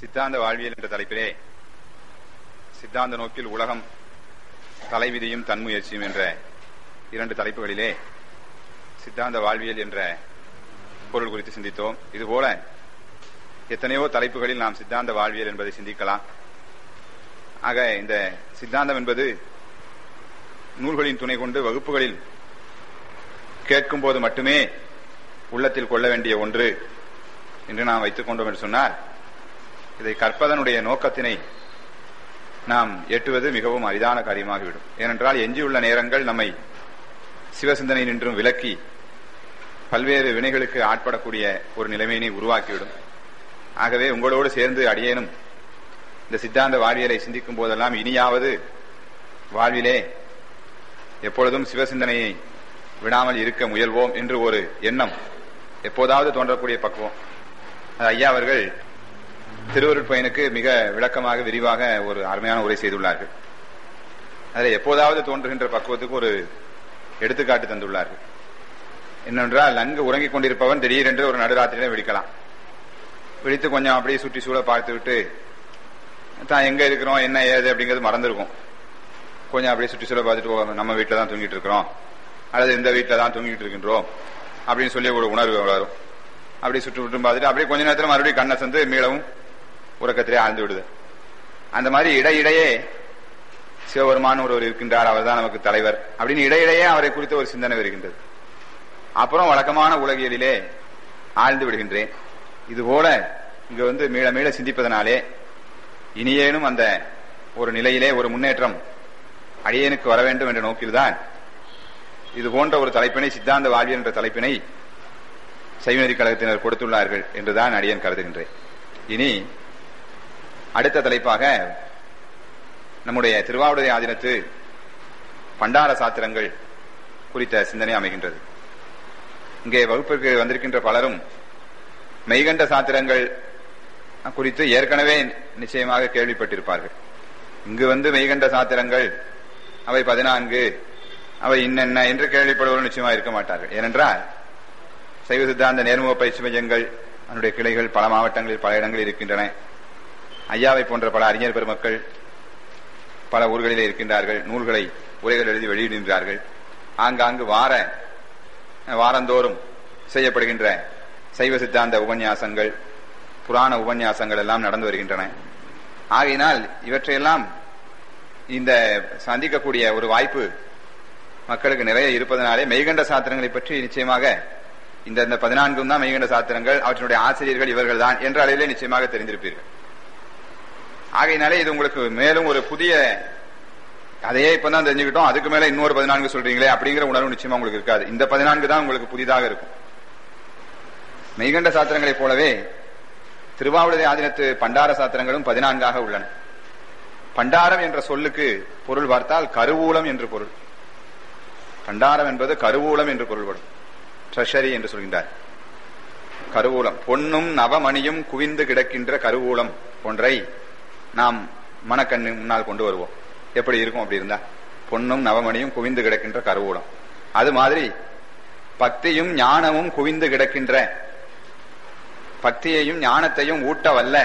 சித்தாந்த வாழ்வியல் என்ற தலைப்பிலே சித்தாந்த நோக்கில் உலகம் தலைவிதியும் தன்முயற்சியும் என்ற இரண்டு தலைப்புகளிலே சித்தாந்த வாழ்வியல் என்ற பொருள் குறித்து சிந்தித்தோம் இதுபோல எத்தனையோ தலைப்புகளில் நாம் சித்தாந்த வாழ்வியல் என்பதை சிந்திக்கலாம் ஆக இந்த சித்தாந்தம் என்பது நூல்களின் துணை கொண்டு வகுப்புகளில் கேட்கும் போது மட்டுமே உள்ளத்தில் கொள்ள வேண்டிய ஒன்று என்று நாம் வைத்துக் கொண்டோம் என்று சொன்னார் இதை கற்பதனுடைய நோக்கத்தினை நாம் எட்டுவது மிகவும் அரிதான காரியமாகிவிடும் ஏனென்றால் எஞ்சியுள்ள நேரங்கள் நம்மை சிவசிந்தனை நின்றும் விலக்கி பல்வேறு வினைகளுக்கு ஆட்படக்கூடிய ஒரு நிலைமையினை உருவாக்கிவிடும் ஆகவே உங்களோடு சேர்ந்து அடியேனும் இந்த சித்தாந்த வாழ்வியலை சிந்திக்கும் போதெல்லாம் இனியாவது வாழ்விலே எப்பொழுதும் சிவசிந்தனையை விடாமல் இருக்க முயல்வோம் என்று ஒரு எண்ணம் எப்போதாவது தோன்றக்கூடிய பக்குவம் ஐயா அவர்கள் திருவருட்பயனுக்கு மிக விளக்கமாக விரிவாக ஒரு அருமையான உரை செய்துள்ளார்கள் அதில் எப்போதாவது தோன்றுகின்ற பக்குவத்துக்கு ஒரு எடுத்துக்காட்டு தந்துள்ளார்கள் என்னென்றால் நன்கு உறங்கிக் கொண்டிருப்பவன் திடீரென்று ஒரு நடுராத்திரியில விழிக்கலாம் விழித்து கொஞ்சம் அப்படியே சுற்றி சூழ பார்த்து விட்டு தான் எங்க இருக்கிறோம் என்ன ஏது அப்படிங்கிறது மறந்துருக்கும் கொஞ்சம் அப்படியே சுற்றி சூழ பார்த்துட்டு நம்ம வீட்டில் தான் தூங்கிட்டு இருக்கிறோம் அல்லது இந்த வீட்டில் தான் தூங்கிட்டு இருக்கின்றோம் அப்படின்னு சொல்லி ஒரு உணர்வு வளரும் அப்படி சுற்று விட்டு பார்த்துட்டு அப்படியே கொஞ்ச நேரத்தில் மறுபடியும் கண்ணை சந்து மீளவும் உறக்கத்திலே ஆழ்ந்து விடுது அந்த மாதிரி இடையிடையே சிவபெருமான் ஒருவர் இருக்கின்றார் அவர் தான் நமக்கு தலைவர் அப்படின்னு இடையிடையே அவரை குறித்த ஒரு சிந்தனை வருகின்றது அப்புறம் வழக்கமான உலகியலிலே ஆழ்ந்து விடுகின்றேன் இதுபோல இங்க வந்து மீள மீள சிந்திப்பதனாலே இனியேனும் அந்த ஒரு நிலையிலே ஒரு முன்னேற்றம் அடியேனுக்கு வர வேண்டும் என்ற நோக்கில்தான் இது போன்ற ஒரு தலைப்பினை சித்தாந்த வாழ்வியல் என்ற தலைப்பினை சைவநெறி கழகத்தினர் கொடுத்துள்ளார்கள் என்றுதான் அடியேன் கருதுகின்றேன் இனி அடுத்த தலைப்பாக நம்முடைய திருவாவூரை ஆதீனத்து பண்டார சாத்திரங்கள் குறித்த சிந்தனை அமைகின்றது இங்கே வகுப்பிற்கு வந்திருக்கின்ற பலரும் மெய்கண்ட சாத்திரங்கள் குறித்து ஏற்கனவே நிச்சயமாக கேள்விப்பட்டிருப்பார்கள் இங்கு வந்து மெய்கண்ட சாத்திரங்கள் அவை பதினான்கு அவை இன்னென்ன என்று கேள்விப்படுவர்கள் நிச்சயமாக இருக்க மாட்டார்கள் ஏனென்றால் சைவ சித்தாந்த நேர்முக பயிற்சி மையங்கள் அதனுடைய கிளைகள் பல மாவட்டங்களில் பல இடங்களில் இருக்கின்றன ஐயாவை போன்ற பல அறிஞர் பெருமக்கள் பல ஊர்களிலே இருக்கின்றார்கள் நூல்களை உரைகள் எழுதி வெளியிடுகின்றார்கள் ஆங்காங்கு வார வாரந்தோறும் செய்யப்படுகின்ற சைவ சித்தாந்த உபன்யாசங்கள் புராண உபன்யாசங்கள் எல்லாம் நடந்து வருகின்றன ஆகையினால் இவற்றையெல்லாம் இந்த சந்திக்கக்கூடிய ஒரு வாய்ப்பு மக்களுக்கு நிறைய இருப்பதனாலே மெய்கண்ட சாத்திரங்களை பற்றி நிச்சயமாக இந்த இந்த பதினான்கும் தான் மெய்கண்ட சாத்திரங்கள் அவற்றினுடைய ஆசிரியர்கள் இவர்கள் தான் என்ற அளவிலே நிச்சயமாக தெரிந்திருப்பீர்கள் ஆகையினாலே இது உங்களுக்கு மேலும் ஒரு புதிய அதையே இப்பதான் தெரிஞ்சுக்கிட்டோம் அதுக்கு மேல இன்னொரு பதினான்கு சொல்றீங்களே அப்படிங்கிற உணர்வு நிச்சயமா உங்களுக்கு இருக்காது இந்த பதினான்கு தான் உங்களுக்கு புதிதாக இருக்கும் மெய்கண்ட சாத்திரங்களைப் போலவே திருவாவூரை ஆதீனத்து பண்டார சாத்திரங்களும் பதினான்காக உள்ளன பண்டாரம் என்ற சொல்லுக்கு பொருள் பார்த்தால் கருவூலம் என்று பொருள் பண்டாரம் என்பது கருவூலம் என்று பொருள்படும் ட்ரெஷரி என்று சொல்கின்றார் கருவூலம் பொன்னும் நவமணியும் குவிந்து கிடக்கின்ற கருவூலம் ஒன்றை நாம் மனக்கண்ணு முன்னால் கொண்டு வருவோம் எப்படி இருக்கும் அப்படி இருந்தா பொன்னும் நவமணியும் குவிந்து கிடக்கின்ற கருவூலம் அது மாதிரி பக்தியும் ஞானமும் குவிந்து கிடக்கின்ற பக்தியையும் ஞானத்தையும் ஊட்ட வல்ல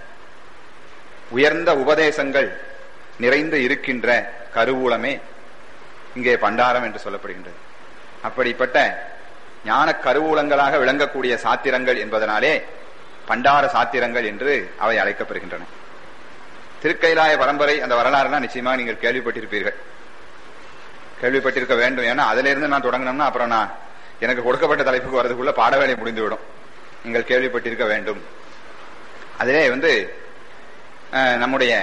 உயர்ந்த உபதேசங்கள் நிறைந்து இருக்கின்ற கருவூலமே இங்கே பண்டாரம் என்று சொல்லப்படுகின்றது அப்படிப்பட்ட ஞான கருவூலங்களாக விளங்கக்கூடிய சாத்திரங்கள் என்பதனாலே பண்டார சாத்திரங்கள் என்று அவை அழைக்கப்படுகின்றன திருக்கைலாய பரம்பரை அந்த வரலாறுலாம் நிச்சயமாக நீங்கள் கேள்விப்பட்டிருப்பீர்கள் கேள்விப்பட்டிருக்க வேண்டும் ஏன்னா அதுல இருந்து நான் தொடங்கினோம்னா அப்புறம் நான் எனக்கு கொடுக்கப்பட்ட தலைப்புக்கு வரதுக்குள்ள பாடவேலை முடிந்துவிடும் நீங்கள் கேள்விப்பட்டிருக்க வேண்டும் அதிலே வந்து நம்முடைய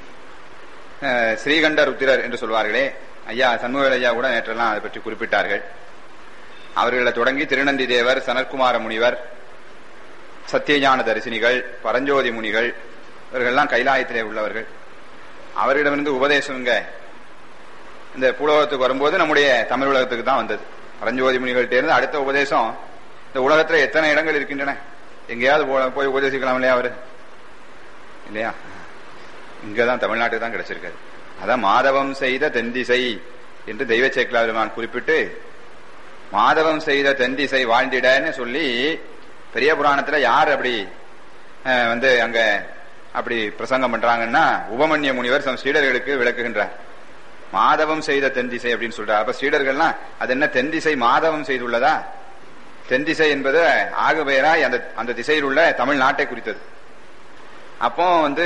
ஸ்ரீகண்ட ருத்திரர் என்று சொல்வார்களே ஐயா சண்முகவேல் ஐயா கூட நேற்றெல்லாம் அதை பற்றி குறிப்பிட்டார்கள் அவர்களை தொடங்கி திருநந்தி தேவர் சனற்குமார முனிவர் சத்தியஞான தரிசினிகள் பரஞ்சோதி முனிகள் இவர்கள்லாம் கைலாயத்திலே உள்ளவர்கள் அவர்களிடமிருந்து உபதேசம் இங்க இந்த பூலோகத்துக்கு வரும்போது நம்முடைய தமிழ் உலகத்துக்கு தான் வந்தது பரஞ்சோதி முனிகள்கிட்ட இருந்து அடுத்த உபதேசம் இந்த உலகத்துல எத்தனை இடங்கள் இருக்கின்றன எங்கேயாவது போய் உபதேசிக்கலாம் இல்லையா அவரு இல்லையா இங்கதான் தமிழ்நாட்டுக்கு தான் கிடைச்சிருக்காரு அதான் மாதவம் செய்த தென்திசை என்று தெய்வ சேக்கலாவிரமான் குறிப்பிட்டு மாதவம் செய்த தென்திசை வாழ்ந்திடன்னு சொல்லி பெரிய புராணத்துல யார் அப்படி வந்து அங்க அப்படி பிரசங்கம் பண்றாங்கன்னா உபமன்ய முனிவர் தம் சீடர்களுக்கு விளக்குகின்றார் மாதவம் செய்த தென்திசை அப்படின்னு சொல்றார் அப்ப சீடர்கள்லாம் அது என்ன தென்திசை மாதவம் செய்துள்ளதா தென்திசை என்பது ஆகு பெயராய் அந்த அந்த திசையில் உள்ள தமிழ்நாட்டை குறித்தது அப்போ வந்து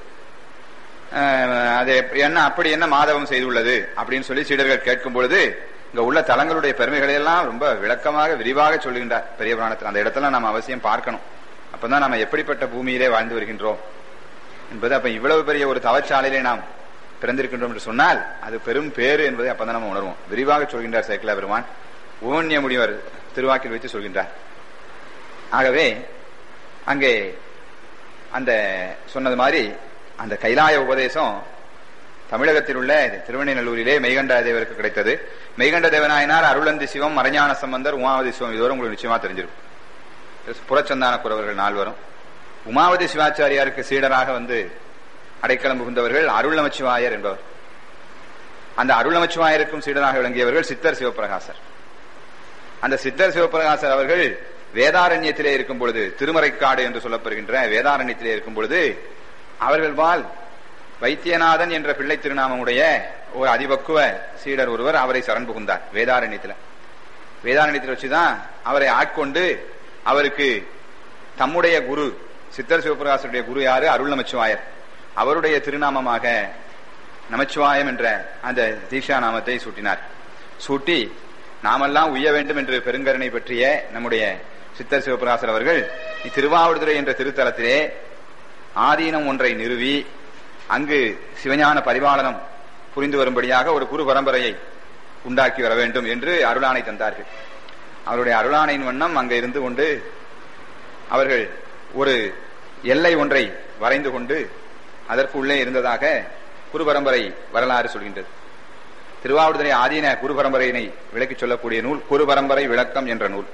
அஹ், அது எப்ப- என்ன அப்படி என்ன மாதவம் செய்துள்ளது அப்படின்னு சொல்லி சீடர்கள் கேட்கும் பொழுது இங்க உள்ள தலங்களுடைய பெருமைகளை எல்லாம் ரொம்ப விளக்கமாக விரிவாக சொல்லுகின்றார் பெரிய புராணத்தில் அந்த இடத்துல நம்ம அவசியம் பார்க்கணும் அப்பதான் நம்ம எப்படிப்பட்ட பூமியிலே வாழ்ந்து வருகின்றோம் என்பது அப்ப இவ்வளவு பெரிய ஒரு தவச்சாலையிலே நாம் பிறந்திருக்கின்றோம் என்று சொன்னால் அது பெரும் பேரு என்பதை அப்பதான் நம்ம உணர்வோம் விரிவாக சொல்கின்றார் சேக்கலா பெருமான் ஊன்ய முடிவர் திருவாக்கில் வைத்து சொல்கின்றார் ஆகவே அங்கே அந்த சொன்னது மாதிரி அந்த கைலாய உபதேசம் தமிழகத்தில் உள்ள திருவண்ணைநல்லூரிலே மெய்கண்ட தேவருக்கு கிடைத்தது மெய்கண்ட தேவநாயனார் அருளந்தி சிவம் மறைஞான சம்பந்தர் உமாவதி சிவம் இதுவரை உங்களுக்கு நிச்சயமா தெரிஞ்சிருக்கும் புறச்சந்தான குறவர்கள் நால்வரும் உமாவதி சிவாச்சாரியாருக்கு சீடராக வந்து அடைக்கலம் புகுந்தவர்கள் அருள் நமச்சிவாயர் என்பவர் அந்த அருள் நமச்சிவாயருக்கும் சீடராக விளங்கியவர்கள் சித்தர் சிவபிரகாசர் அந்த சித்தர் சிவபிரகாசர் அவர்கள் வேதாரண்யத்திலே இருக்கும் பொழுது திருமறைக்காடு என்று சொல்லப்படுகின்ற வேதாரண்யத்திலே இருக்கும் பொழுது அவர்கள் வாழ் வைத்தியநாதன் என்ற பிள்ளை திருநாமமுடைய ஒரு அதிபக்குவ சீடர் ஒருவர் அவரை சரண் புகுந்தார் வேதாரண்யத்தில் வேதாரண்யத்தில் வச்சுதான் அவரை ஆட்கொண்டு அவருக்கு தம்முடைய குரு சித்தர் சிவபிரகாசருடைய குரு யாரு அருள் நமச்சிவாயர் அவருடைய திருநாமமாக நமச்சிவாயம் என்ற அந்த தீக்ஷா நாமத்தை சூட்டினார் சூட்டி நாமெல்லாம் உய்ய வேண்டும் என்று பெருங்கருணை பற்றிய நம்முடைய சித்தர் சிவபிரகாசர் அவர்கள் திருவாவடுதுறை என்ற திருத்தலத்திலே ஆதீனம் ஒன்றை நிறுவி அங்கு சிவஞான பரிபாலனம் புரிந்து வரும்படியாக ஒரு குரு பரம்பரையை உண்டாக்கி வர வேண்டும் என்று அருளாணை தந்தார்கள் அவருடைய அருளாணையின் வண்ணம் அங்கே இருந்து கொண்டு அவர்கள் ஒரு எல்லை ஒன்றை வரைந்து கொண்டு அதற்கு உள்ளே இருந்ததாக குரு பரம்பரை வரலாறு சொல்கின்றது திருவாவூர்துறை ஆதீன குரு பரம்பரையினை விளக்கிச் சொல்லக்கூடிய நூல் குரு பரம்பரை விளக்கம் என்ற நூல்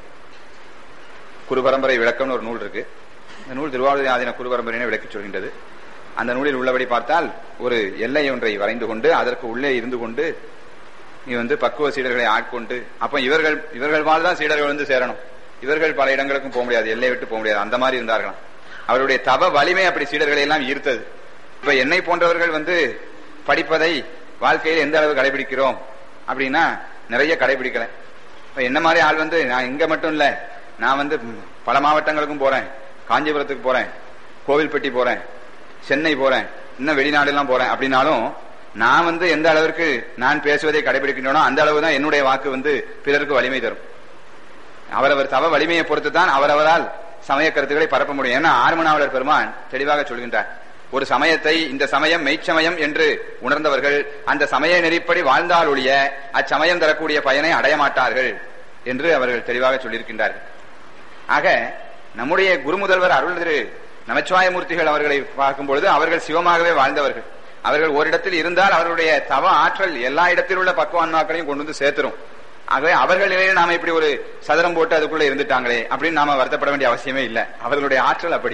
குரு பரம்பரை விளக்கம்னு ஒரு நூல் இருக்கு இந்த நூல் திருவாவூர்துறை ஆதீன குரு பரம்பரையினை விளக்கிச் சொல்கின்றது அந்த நூலில் உள்ளபடி பார்த்தால் ஒரு எல்லை ஒன்றை வரைந்து கொண்டு அதற்கு உள்ளே இருந்து கொண்டு நீ வந்து பக்குவ சீடர்களை ஆட்கொண்டு அப்ப இவர்கள் இவர்கள் வாழ்தான் சீடர்கள் வந்து சேரணும் இவர்கள் பல இடங்களுக்கும் போக முடியாது எல்லை விட்டு போக முடியாது அந்த மாதிரி இருந்தார்களாம் அவருடைய தவ வலிமை அப்படி சீடர்களை எல்லாம் ஈர்த்தது இப்ப என்னை போன்றவர்கள் வந்து படிப்பதை வாழ்க்கையில் எந்த அளவு கடைபிடிக்கிறோம் அப்படின்னா நிறைய கடைபிடிக்கல இப்ப என்ன மாதிரி ஆள் வந்து நான் இங்க மட்டும் இல்ல நான் வந்து பல மாவட்டங்களுக்கும் போறேன் காஞ்சிபுரத்துக்கு போறேன் கோவில்பட்டி போறேன் சென்னை போறேன் இன்னும் வெளிநாடு எல்லாம் போறேன் அப்படின்னாலும் நான் வந்து எந்த அளவிற்கு நான் பேசுவதை கடைபிடிக்கின்றனோ அந்த அளவு தான் என்னுடைய வாக்கு வந்து பிறருக்கு வலிமை தரும் அவரவர் தவ வலிமையை பொறுத்து தான் அவரவரால் சமய கருத்துக்களை பரப்ப முடியும் ஏன்னா ஆர்மனாவலர் பெருமான் தெளிவாக சொல்கின்றார் ஒரு சமயத்தை இந்த சமயம் மெய்ச்சமயம் என்று உணர்ந்தவர்கள் அந்த சமய நெறிப்படி வாழ்ந்தால் ஒழிய அச்சமயம் தரக்கூடிய பயனை அடைய மாட்டார்கள் என்று அவர்கள் தெளிவாக சொல்லியிருக்கின்றார்கள் ஆக நம்முடைய குருமுதல்வர் அருள் திரு நமச்சிவாயமூர்த்திகள் அவர்களை பார்க்கும் பொழுது அவர்கள் சிவமாகவே வாழ்ந்தவர்கள் அவர்கள் ஓரிடத்தில் இருந்தால் அவர்களுடைய தவ ஆற்றல் எல்லா இடத்தில் உள்ள பக்குவான்மாக்களையும் கொண்டு வந்து சேர்த்துரும் ஆகவே அவர்கள் நிலையில நாம இப்படி ஒரு சதுரம் போட்டு அதுக்குள்ள இருந்துட்டாங்களே அப்படின்னு நாம வருத்தப்பட வேண்டிய அவசியமே இல்லை அவர்களுடைய ஆற்றல் அப்படி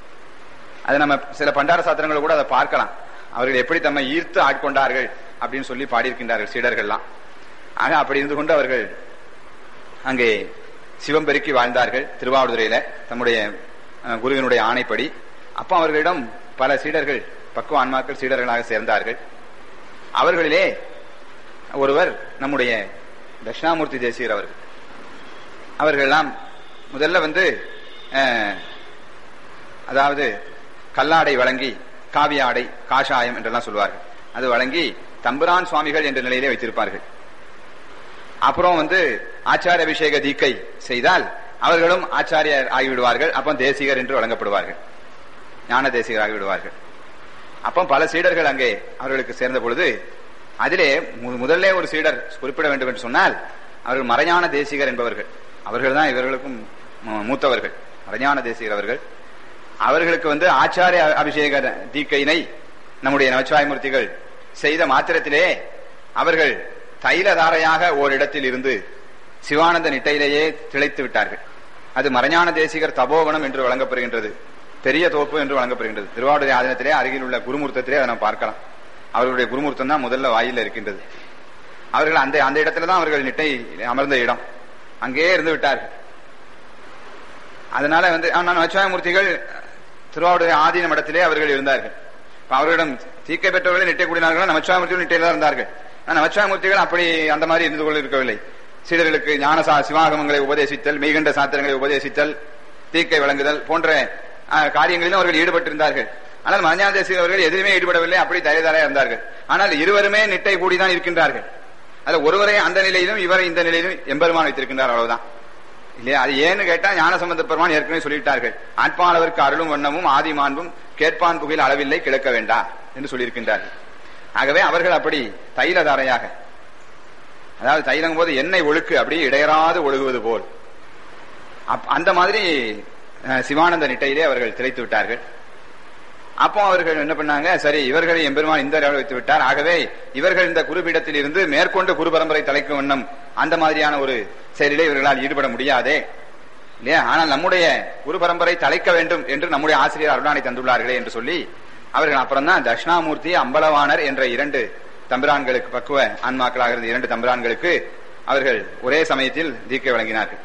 அது நம்ம சில பண்டார சாத்திரங்களை கூட அதை பார்க்கலாம் அவர்கள் எப்படி தம்மை ஈர்த்து ஆட்கொண்டார்கள் அப்படின்னு சொல்லி பாடியிருக்கின்றார்கள் சீடர்கள்லாம் ஆக அப்படி இருந்து கொண்டு அவர்கள் அங்கே சிவம் பெருக்கி வாழ்ந்தார்கள் திருவாவூதுறையில தம்முடைய அஹ், குருவினுடைய ஆணைப்படி அப்போ அவர்களிடம் பல சீடர்கள் பக்குவ ஆன்மாக்கள் சீடர்களாக சேர்ந்தார்கள் அவர்களிலே ஒருவர் நம்முடைய தட்சிணாமூர்த்தி தேசியர் அவர்கள் அவர்கள்லாம் முதல்ல வந்து அஹ், அதாவது கல்லாடை வழங்கி காவிய ஆடை காஷாயம் என்றெல்லாம் சொல்வார்கள் அது வழங்கி தம்புரான் சுவாமிகள் என்ற நிலையிலே வைத்திருப்பார்கள் அப்புறம் வந்து ஆச்சார அபிஷேக தீக்கை செய்தால் அவர்களும் ஆச்சாரியர் ஆகிவிடுவார்கள் அப்போ தேசிகர் என்று வழங்கப்படுவார்கள் ஞான தேசிகர் ஆகிவிடுவார்கள் அப்போ பல சீடர்கள் அங்கே அவர்களுக்கு சேர்ந்த பொழுது அதிலே மு- முதல்ல ஒரு சீடர் குறிப்பிட வேண்டும் என்று சொன்னால் அவர்கள் மறைஞான தேசிகர் என்பவர்கள் அவர்கள் தான் இவர்களுக்கும் மூ- மூத்தவர்கள் மறைஞான தேசிகர் அவர்கள் அவர்களுக்கு வந்து ஆச்சாரிய அபிஷேக தீக்கையினை நம்முடைய நமச்சிவாயமூர்த்திகள் செய்த மாத்திரத்திலே அவர்கள் தைலதாரையாக ஓரிடத்தில் இருந்து சிவானந்த நிட்டையிலேயே திளைத்து விட்டார்கள் அது மறைஞான தேசிகர் தபோவனம் என்று வழங்கப்படுகின்றது பெரிய தோப்பு என்று வழங்கப்படுகின்றது திருவாவூர் ஆதீனத்திலே அருகில் உள்ள குருமூர்த்தத்திலே அதை நாம் பார்க்கலாம் அவர்களுடைய குருமூர்த்தம் தான் முதல்ல வாயில இருக்கின்றது அவர்கள் அந்த அந்த இடத்துல தான் அவர்கள் நிட்டை அமர்ந்த இடம் அங்கேயே இருந்து விட்டார்கள் அதனால வந்து ஆனால் நச்சிவாயமூர்த்திகள் திருவாவூர் ஆதீன மடத்திலே அவர்கள் இருந்தார்கள் இப்ப அவர்களிடம் தீக்கை பெற்றவர்கள் நிட்டை கூடினார்கள் நமச்சிவாமூர்த்திகள் நிட்டையில தான் இருந்தார்கள் ஆனா நமச்சிவாமூர்த்திகள் அப்படி அந்த மாதிரி இருந்து கொண்டு இருக்கவில்லை சீடர்களுக்கு ஞானசா சிவாகமங்களை உபதேசித்தல் மெய்கண்ட சாத்திரங்களை உபதேசித்தல் தீக்கை வழங்குதல் போன்ற அஹ், காரியங்களிலும் அவர்கள் ஈடுபட்டிருந்தார்கள் ஆனால் மஞ்ஞான தேசிய அவர்கள் எதிலுமே ஈடுபடவில்லை அப்படி தயதாரையா இருந்தார்கள் ஆனால் இருவருமே நிட்டை கூடிதான் இருக்கின்றார்கள் அதுல ஒருவரை அந்த நிலையிலும் இவரை இந்த நிலையிலும் எம்பெருமான் வைத்திருக்கின்றார் அவ்வளவுதான் இல்லையா அது ஏன்னு கேட்டா ஞான சம்பந்த பெருமான் ஏற்கனவே சொல்லிவிட்டார்கள் ஆட்பாளவருக்கு அருளும் வண்ணமும் ஆதி மாண்பும் கேட்பான் புகையில் அளவில்லை கிழக்க வேண்டா என்று சொல்லியிருக்கின்றார்கள் ஆகவே அவர்கள் அப்படி தைலதாரையாக அதாவது தைலங்கும் போது எண்ணெய் ஒழுக்கு அப்படி இடையறாது ஒழுகுவது போல் அப்- அந்த மாதிரி அஹ், சிவானந்த நிட்டையிலே அவர்கள் திளைத்து விட்டார்கள் அப்போ அவர்கள் என்ன பண்ணாங்க சரி இவர்களை எம்பெருமான் இந்த அளவில் வைத்து விட்டார் ஆகவே இவர்கள் இந்த குருபீடத்தில் இருந்து மேற்கொண்டு குரு பரம்பரை தலைக்கும் வண்ணம் அந்த மாதிரியான ஒரு செயலிலே இவர்களால் ஈடுபட முடியாதே இல்லையா ஆனால் நம்முடைய குரு பரம்பரை தலைக்க வேண்டும் என்று நம்முடைய ஆசிரியர் அருளானை தந்துள்ளார்களே என்று சொல்லி அவர்கள் அப்புறம் தான் தட்சிணாமூர்த்தி அம்பலவாணர் என்ற இரண்டு தம்பிரான்களுக்கு பக்குவ ஆன்மாக்களாக இருந்த இரண்டு தம்பிரான்களுக்கு அவர்கள் ஒரே சமயத்தில் தீக்கை வழங்கினார்கள்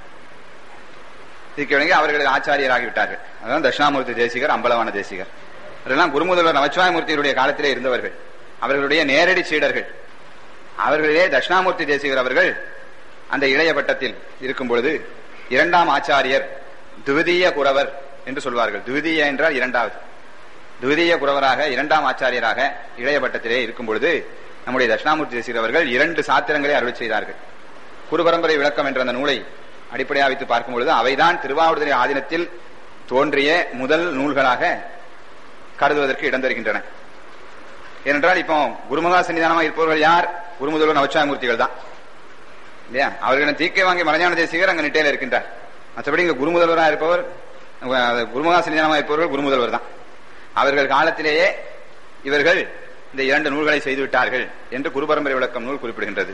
தீக்கை வழங்கி அவர்களுக்கு ஆச்சாரியராகிவிட்டார்கள் அதான் தட்சிணாமூர்த்தி தேசிகர் அம்பலவான தேசிகர் அவர்களெல்லாம் குருமுதல்வர் நமச்சிவாயமூர்த்தியுடைய காலத்திலே இருந்தவர்கள் அவர்களுடைய நேரடி சீடர்கள் அவர்களிலே தட்சிணாமூர்த்தி தேசிகர் அவர்கள் அந்த இளைய பட்டத்தில் இருக்கும் பொழுது இரண்டாம் ஆச்சாரியர் துவிதீய குரவர் என்று சொல்வார்கள் துவிதீய என்றால் இரண்டாவது துவிதீய குரவராக இரண்டாம் ஆச்சாரியராக இளைய பட்டத்திலே இருக்கும் பொழுது நம்முடைய தட்சிணாமூர்த்தி தேசிகர் அவர்கள் இரண்டு சாத்திரங்களை அருள் செய்தார்கள் குரு பரம்பரை விளக்கம் என்ற அந்த நூலை அடிப்படையாக வைத்து பார்க்கும் பொழுது அவைதான் திருவாவூர்துறை ஆதீனத்தில் தோன்றிய முதல் நூல்களாக கருதுவதற்கு இடம் தருகின்றன ஏனென்றால் இப்போ குருமகா சன்னிதானமாக இருப்பவர்கள் யார் குருமுதல்வர் நவச்சாமூர்த்திகள் தான் இல்லையா அவர்களிடம் தீக்கை வாங்கி மலைஞான தேசிகர் அங்க நிட்டையில இருக்கின்றார் மற்றபடி இங்க குருமுதல்வராக இருப்பவர் அஹ், குருமகா சன்னிதானமாக இருப்பவர்கள் குருமுதல்வர் தான் அவர்கள் காலத்திலேயே இவர்கள் இந்த இரண்டு நூல்களை செய்து விட்டார்கள் என்று குரு பரம்பரை விளக்கம் நூல் குறிப்பிடுகின்றது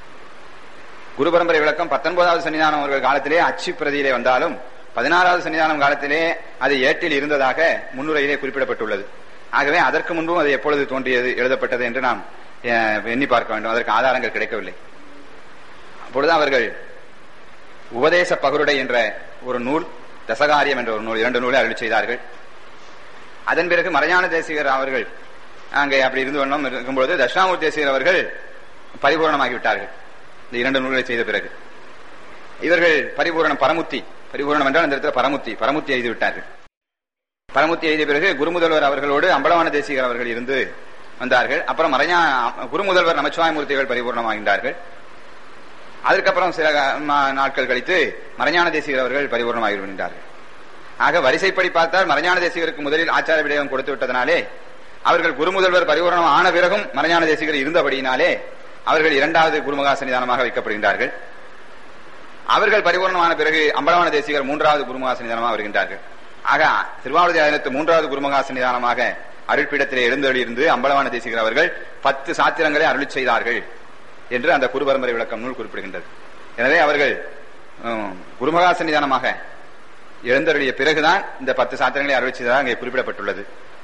குரு பரம்பரை விளக்கம் பத்தொன்பதாவது சன்னிதானம் அவர்கள் காலத்திலே அச்சு பிரதியிலே வந்தாலும் பதினாறாவது சன்னிதானம் காலத்திலே அது ஏட்டில் இருந்ததாக முன்னுரையிலே குறிப்பிடப்பட்டுள்ளது ஆகவே அதற்கு முன்பும் அது எப்பொழுது தோன்றியது எழுதப்பட்டது என்று நாம் அஹ், எண்ணி பார்க்க வேண்டும் அதற்கு ஆதாரங்கள் கிடைக்கவில்லை அப்பொழுது அவர்கள் உபதேச பகருடை என்ற ஒரு நூல் தசகாரியம் என்ற ஒரு நூல் இரண்டு நூலை அருள் செய்தார்கள் அதன் பிறகு மறைஞான தேசிகர் அவர்கள் அங்கே அப்படி இருந்து வண்ணம் இருக்கும்பொழுது தட்சிணாமூர்த்தி தேசிகர் அவர்கள் பரிபூரணமாகிவிட்டார்கள் இந்த இரண்டு நூல்களை செய்த பிறகு இவர்கள் பரிபூரணம் பரமுத்தி பரிபூரணம் என்றால் இந்த இடத்துல பரமுத்தி பரமுத்தி எழுதி விட்டார்கள் பரமுத்தி எழுதிய பிறகு குருமுதல்வர் அவர்களோடு அம்பலவான தேசிகர் அவர்கள் இருந்து வந்தார்கள் அப்புறம் மறைஞா குருமுதல்வர் நமச்சிவாயமூர்த்திகள் பரிபூர்ணமாகின்றார்கள் அதற்கப்புறம் சில ம- நாட்கள் கழித்து மறைஞான தேசிகர் அவர்கள் பரிபூர்ணமாகி விடுகின்றார்கள் ஆக வரிசைப்படி பார்த்தால் மறைஞான தேசிகருக்கு முதலில் ஆச்சார விடயம் கொடுத்து விட்டதனாலே அவர்கள் குருமுதல்வர் பரிபூரணம் ஆன பிறகும் மறைஞான தேசிகர் இருந்தபடியினாலே அவர்கள் இரண்டாவது குருமகா சன்னிதானமாக வைக்கப்படுகின்றார்கள் அவர்கள் பரிபூர்ணமான பிறகு அம்பலவான தேசிகர் மூன்றாவது குருமகா சன்னிதானமாக வருகின்றார்கள் ஆக திருவாவூர் ஆதீனத்து மூன்றாவது குருமகா சன்னிதானமாக அருட்பீடத்திலே எழுந்தொழியிருந்து அம்பலவான தேசிகர் அவர்கள் பத்து சாத்திரங்களை அருளிச் செய்தார்கள் என்று அந்த குரு பரம்பரை விளக்கம் நூல் குறிப்பிடுகின்றது எனவே அவர்கள் உம், குருமகா சன்னிதானமாக எழுந்தருளிய பிறகுதான் இந்த பத்து சாத்திரங்களை அருள் செய்ததாக அங்கே குறிப்பிடப்பட்டுள்ளது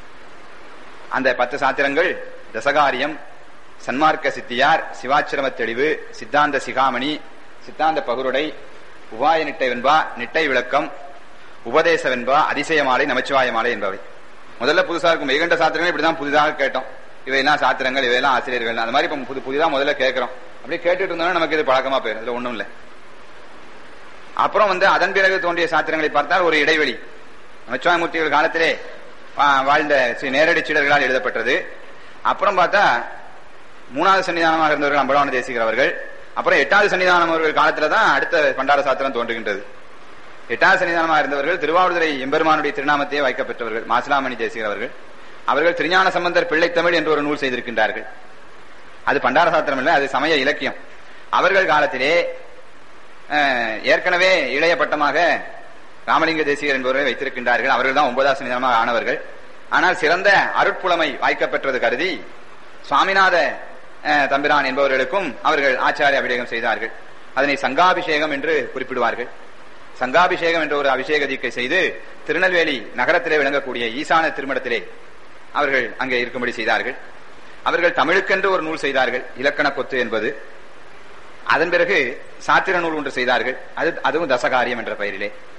அந்த பத்து சாத்திரங்கள் தசகாரியம் சன்மார்க்க சித்தியார் சிவாச்சிரம தெளிவு சித்தாந்த சிகாமணி சித்தாந்த பகுருடை உபாய நிட்டை வெண்பா நிட்டை விளக்கம் உபதேச வெண்பா அதிசய மாலை நமச்சிவாய மாலை என்பவை முதல்ல புதுசா இருக்கும் மெய்கண்ட சாத்திரங்கள் இப்படிதான் புதிதாக கேட்டோம் இவையெல்லாம் சாத்திரங்கள் இவையெல்லாம் ஆசிரியர்கள் அந்த மாதிரி இப்ப புது புதிதா முதல்ல கேட்கிறோம் அப்படியே கேட்டுட்டு இருந்தோம்னா நமக்கு இது பழக்கமா போயிடும் இதுல ஒண்ணும் இல்லை அப்புறம் வந்து அதன் பிறகு தோன்றிய சாத்திரங்களை பார்த்தால் ஒரு இடைவெளி நமச்சிவாயமூர்த்திகள் காலத்திலே வா- வாழ்ந்த சி- நேரடி சீடர்களால் எழுதப்பட்டது அப்புறம் பார்த்தா மூணாவது சன்னிதானமாக இருந்தவர்கள் அம்பலவான தேசிகர் அவர்கள் அப்புறம் எட்டாவது சன்னிதானம் அவர்கள் காலத்துல தான் அடுத்த பண்டார சாத்திரம் தோன்றுகின்றது எட்டாவது சன்னிதானமாக இருந்தவர்கள் திருவாவூர்துறை எம்பெருமானுடைய திருநாமத்தையே வைக்கப்பெற்றவர்கள் மாசிலாமணி தேசிகர் அவர்கள் அவர்கள் திருஞான சம்பந்தர் பிள்ளைத்தமிழ் என்று ஒரு நூல் செய்திருக்கின்றார்கள் அது பண்டார சாத்திரம் இல்லை அது சமய இலக்கியம் அவர்கள் காலத்திலே அஹ், ஏற்கனவே இளைய பட்டமாக ராமலிங்க தேசிகர் என்பவரை வைத்திருக்கின்றார்கள் அவர்கள் தான் ஒன்பதாம் சன்னிதானமாக ஆனவர்கள் ஆனால் சிறந்த அருட்புலமை வாய்க்கப்பெற்றது கருதி சுவாமிநாத அஹ், தம்பிரான் என்பவர்களுக்கும் அவர்கள் ஆச்சாரிய அபிஷேகம் செய்தார்கள் அதனை சங்காபிஷேகம் என்று குறிப்பிடுவார்கள் சங்காபிஷேகம் என்ற ஒரு அபிஷேக தீக்கை செய்து திருநெல்வேலி நகரத்திலே விளங்கக்கூடிய ஈசான திருமணத்திலே அவர்கள் அங்கே இருக்கும்படி செய்தார்கள் அவர்கள் தமிழுக்கென்று ஒரு நூல் செய்தார்கள் இலக்கண கொத்து என்பது அதன் பிறகு சாத்திர நூல் ஒன்று செய்தார்கள் அது அதுவும் தசகாரியம் என்ற பெயரிலே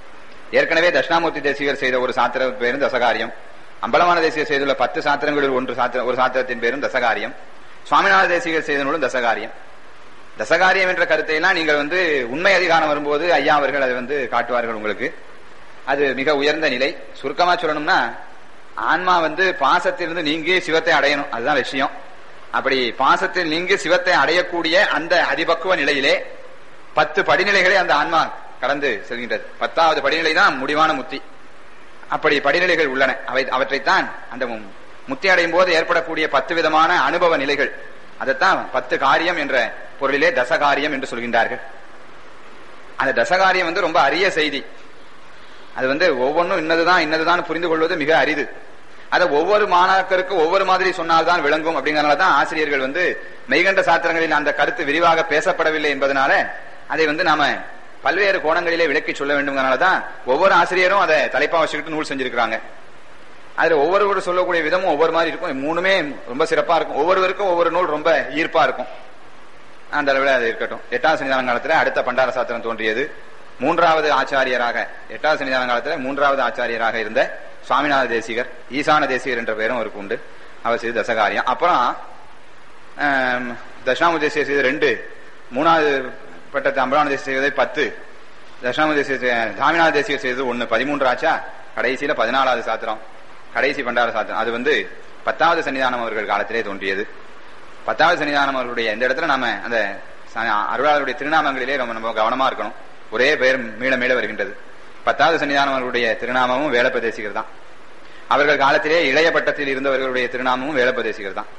ஏற்கனவே தட்சிணாமூர்த்தி தேசிகர் செய்த ஒரு சாத்திர பேரும் தசகாரியம் அம்பலமான தேசிகர் செய்துள்ள பத்து சாத்திரங்களில் ஒன்று சாத்திர ஒரு சாத்திரத்தின் பேரும் தசகாரியம் சுவாமிநாத தேசிகர் செய்த நூலும் தசகாரியம் தசகாரியம் என்ற கருத்தை எல்லாம் நீங்கள் வந்து உண்மை அதிகாரம் வரும்போது ஐயா அவர்கள் அதை வந்து காட்டுவார்கள் உங்களுக்கு அது மிக உயர்ந்த நிலை சுருக்கமா சொல்லணும்னா ஆன்மா வந்து பாசத்திலிருந்து நீங்கி சிவத்தை அடையணும் அதுதான் விஷயம் அப்படி பாசத்தில் நீங்கி சிவத்தை அடையக்கூடிய அந்த அதிபக்குவ நிலையிலே பத்து படிநிலைகளை அந்த ஆன்மா கடந்து செல்கின்றது பத்தாவது படிநிலை தான் முடிவான முத்தி அப்படி படிநிலைகள் உள்ளன அவை அவற்றைத்தான் அந்த மு- முத்தி அடையும் போது ஏற்படக்கூடிய பத்து விதமான அனுபவ நிலைகள் அதைத்தான் பத்து காரியம் என்ற பொருளிலே தசகாரியம் என்று சொல்கின்றார்கள் அந்த தசகாரியம் வந்து ரொம்ப அரிய செய்தி அது வந்து ஒவ்வொன்றும் இன்னதுதான் இன்னதுதான் புரிந்து கொள்வது மிக அரிது அதை ஒவ்வொரு மாணாக்கருக்கும் ஒவ்வொரு மாதிரி சொன்னால்தான் விளங்கும் அப்படிங்கறதுனால தான் ஆசிரியர்கள் வந்து மெய்கண்ட சாத்திரங்களில் அந்த கருத்து விரிவாக பேசப்படவில்லை என்பதனால அதை வந்து நாம பல்வேறு கோணங்களிலே விளக்கி சொல்ல வேண்டும்ங்கறனால தான் ஒவ்வொரு ஆசிரியரும் அதை தலைப்பா வச்சுக்கிட்டு நூல் செஞ்சிருக்கிறாங்க அதுல ஒவ்வொருவரும் சொல்லக்கூடிய விதமும் ஒவ்வொரு மாதிரி இருக்கும் மூணுமே ரொம்ப சிறப்பா இருக்கும் ஒவ்வொருவருக்கும் ஒவ்வொரு நூல் ரொம்ப ஈர்ப்பா இருக்கும் அந்த அளவில் அது இருக்கட்டும் எட்டாம் சன்னிதான காலத்துல அடுத்த பண்டார சாத்திரம் தோன்றியது மூன்றாவது ஆச்சாரியராக எட்டாம் சன்னிதான காலத்துல மூன்றாவது ஆச்சாரியராக இருந்த சுவாமிநாத தேசிகர் ஈசான தேசிகர் என்ற பெயரும் அவருக்கு உண்டு அவர் செய்து தசகாரியம் அப்புறம் ஆம், தட்சிணாமூர்த்தி தேசியர் செய்த ரெண்டு மூணாவது பட்டத்தை அம்பலான தேசிய செய்ததை பத்து தட்சிணாமூர்த்தி தேசிய சாமிநாத தேசியர் செய்தது ஒன்னு பதிமூன்று ஆச்சா கடைசியில பதினாலாவது சாத்திரம் கடைசி பண்டார சாத்திரம் அது வந்து பத்தாவது சன்னிதானம் அவர்கள் காலத்திலே தோன்றியது பத்தாவது சன்னிதானம் அவர்களுடைய இந்த இடத்துல நாம அந்த ச- அருளாளருடைய திருநாமங்களிலே ரொம்ப நம்ம கவனமா இருக்கணும் ஒரே பெயர் மீள மீள வருகின்றது பத்தாவது சன்னிதானம் அவர்களுடைய திருநாமமும் வேலப்பதேசிகர் தான் அவர்கள் காலத்திலே இளைய பட்டத்தில் இருந்தவர்களுடைய திருநாமமும் வேலப்பதேசிகர் தான்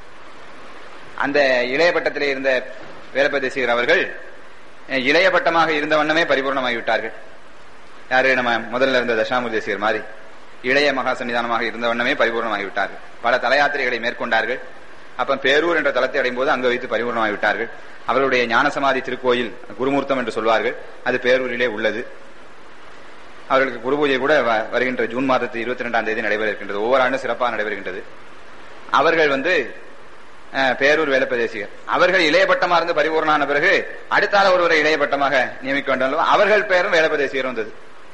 அந்த இளைய பட்டத்திலே இருந்த வேலப்பதேசிகர் அவர்கள் அஹ், இளைய பட்டமாக இருந்த வண்ணமே பரிபூர்ணமாகி விட்டார்கள் யாரு நம்ம முதல்ல இருந்த தசாமூர்த்தி தேசிகர் மாதிரி இளைய மகா சன்னிதானமாக இருந்த வண்ணமே பரிபூர்ணமாகி விட்டார்கள் பல தலயாத்திரைகளை மேற்கொண்டார்கள் அப்ப பேரூர் என்ற தலத்தை அடையும் போது அங்கு வைத்து பரிபூர்ணமாகி விட்டார்கள் அவர்களுடைய ஞானசமாதி திருக்கோயில் குருமூர்த்தம் என்று சொல்வார்கள் அது பேரூரிலே உள்ளது அவர்களுக்கு குரு பூஜை கூட வ- வருகின்ற ஜூன் மாதத்து இருபத்தி ரெண்டாம் தேதி நடைபெற இருக்கின்றது ஒவ்வொரு ஆண்டும் சிறப்பாக நடைபெறுகின்றது அவர்கள் வந்து அஹ், பேரூர் வேலப்பிரதேசிகர் அவர்கள் இளைய பட்டமா இருந்து பரிபூர்ணான பிறகு அடுத்தால ஒருவரை இளைய பட்டமாக நியமிக்க வேண்டும் அல்லவா? அவர்கள் பேரும் வேலப்பிரதேசிகர் வந்தது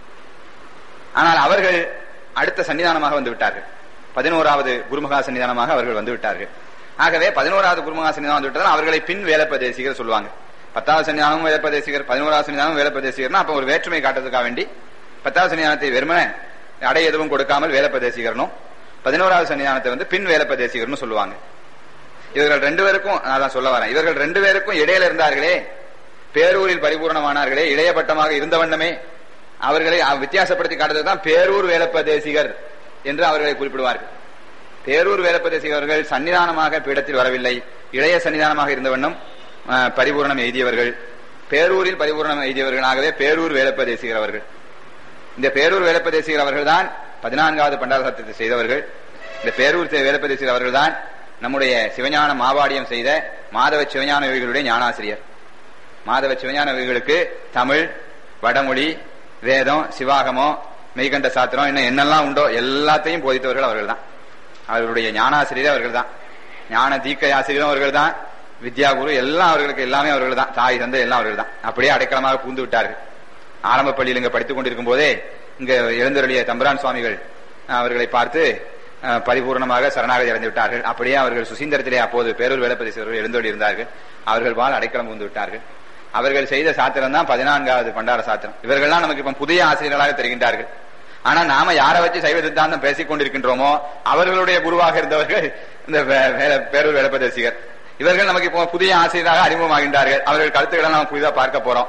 ஆனால் அவர்கள் அடுத்த சன்னிதானமாக வந்து விட்டார்கள் பதினோராவது குருமகா சன்னிதானமாக அவர்கள் வந்து விட்டார்கள் ஆகவே பதினோராவது குருமகா சன்னிதானம் வந்து விட்டதால் அவர்களை பின் வேலப்பிரதேசிகர் சொல்லுவாங்க பத்தாவது சன்னிதானமும் வேலப்பிரதேசிகர் பதினோராவது சன்னிதானமும் வேலப்பிரதேசிகர்னா அப்ப ஒரு வேற்றுமை காட்டுறதுக்காக வேண்டி பத்தாவது சன்னிதானத்தை வெறுமனே அடை எதுவும் கொடுக்காமல் வேலப்பிரதேசிகரனும் பதினோராவது சன்னிதானத்தை வந்து பின் வேலப்பிரதேசிகர்னு சொல்லுவாங்க இவர்கள் ரெண்டு பேருக்கும் நான் தான் சொல்ல வரேன் இவர்கள் ரெண்டு பேருக்கும் இடையில இருந்தார்களே பேரூரில் பரிபூர்ணமானார்களே இளைய பட்டமாக இருந்த வண்ணமே அவர்களை அ- வித்தியாசப்படுத்தி காட்டுறது தான் பேரூர் வேலப்பதேசிகர் என்று அவர்களை குறிப்பிடுவார்கள் பேரூர் வேலப்பதேசிகர் அவர்கள் சன்னிதானமாக பீடத்தில் வரவில்லை இளைய சன்னிதானமாக இருந்த வண்ணம் அ, பரிபூரணம் எய்தியவர்கள் பேரூரில் பரிபூரணம் எய்தியவர்களாகவே பேரூர் வேலப்பதேசிகர் அவர்கள் இந்த பேரூர் வேலப்பதேசிகர் அவர்கள்தான் பதினான்காவது பண்டார சத்தியத்தை செய்தவர்கள் இந்த பேரூர் தே- வேலப்பதேசிகர் அவர்கள்தான் நம்முடைய சிவஞான மாவாடியம் செய்த மாதவ சிவஞான யோகிகளுடைய ஞானாசிரியர் மாதவ சிவஞான யோகிகளுக்கு தமிழ் வடமொழி வேதம் சிவாகமம் மெய்கண்ட சாத்திரம் இன்னும் என்னெல்லாம் உண்டோ எல்லாத்தையும் போதித்தவர்கள் அவர்கள்தான் அவர்களுடைய ஞானாசிரியர் அவர்கள்தான் ஞான தீக்கை ஆசிரியரும் அவர்கள்தான் வித்யாகுரு எல்லாம் அவர்களுக்கு எல்லாமே அவர்கள் தான் தாய் தந்தை எல்லாம் அவர்கள் தான் அப்படியே அடைக்கலமாக பூந்து விட்டார்கள் ஆரம்ப பள்ளியில் இங்க படித்துக் கொண்டிருக்கும் போதே இங்க எழுந்தருளிய தம்பரான் சுவாமிகள் அஹ், அவர்களை பார்த்து அஹ், பரிபூர்ணமாக சரணாகதி அடைந்து விட்டார்கள் அப்படியே அவர்கள் சுசீந்திரத்திலே அப்போது பேரூர் வேலப்பதீஸ்வரர்கள் எழுந்தோடி இருந்தார்கள் அவர்கள் வாழ் அடைக்கலம் பூந்து விட்டார்கள் அவர்கள் செய்த சாத்திரம் தான் பதினான்காவது பண்டார சாத்திரம் இவர்கள்லாம் நமக்கு இப்ப புதிய ஆசிரியர்களாக தெரிகின்றார்கள் ஆனா நாம யாரை வச்சு சைவ சித்தாந்தம் பேசிக் கொண்டிருக்கின்றோமோ அவர்களுடைய குருவாக இருந்தவர்கள் இந்த வே- வேல- பேரூர் வேலப்பதேசிகர் இவர்கள் நமக்கு இப்போ புதிய ஆசிரியராக அறிமுகமாகின்றார்கள் அவர்கள் கருத்துக்களை நாம் புதிதாக பார்க்க போறோம்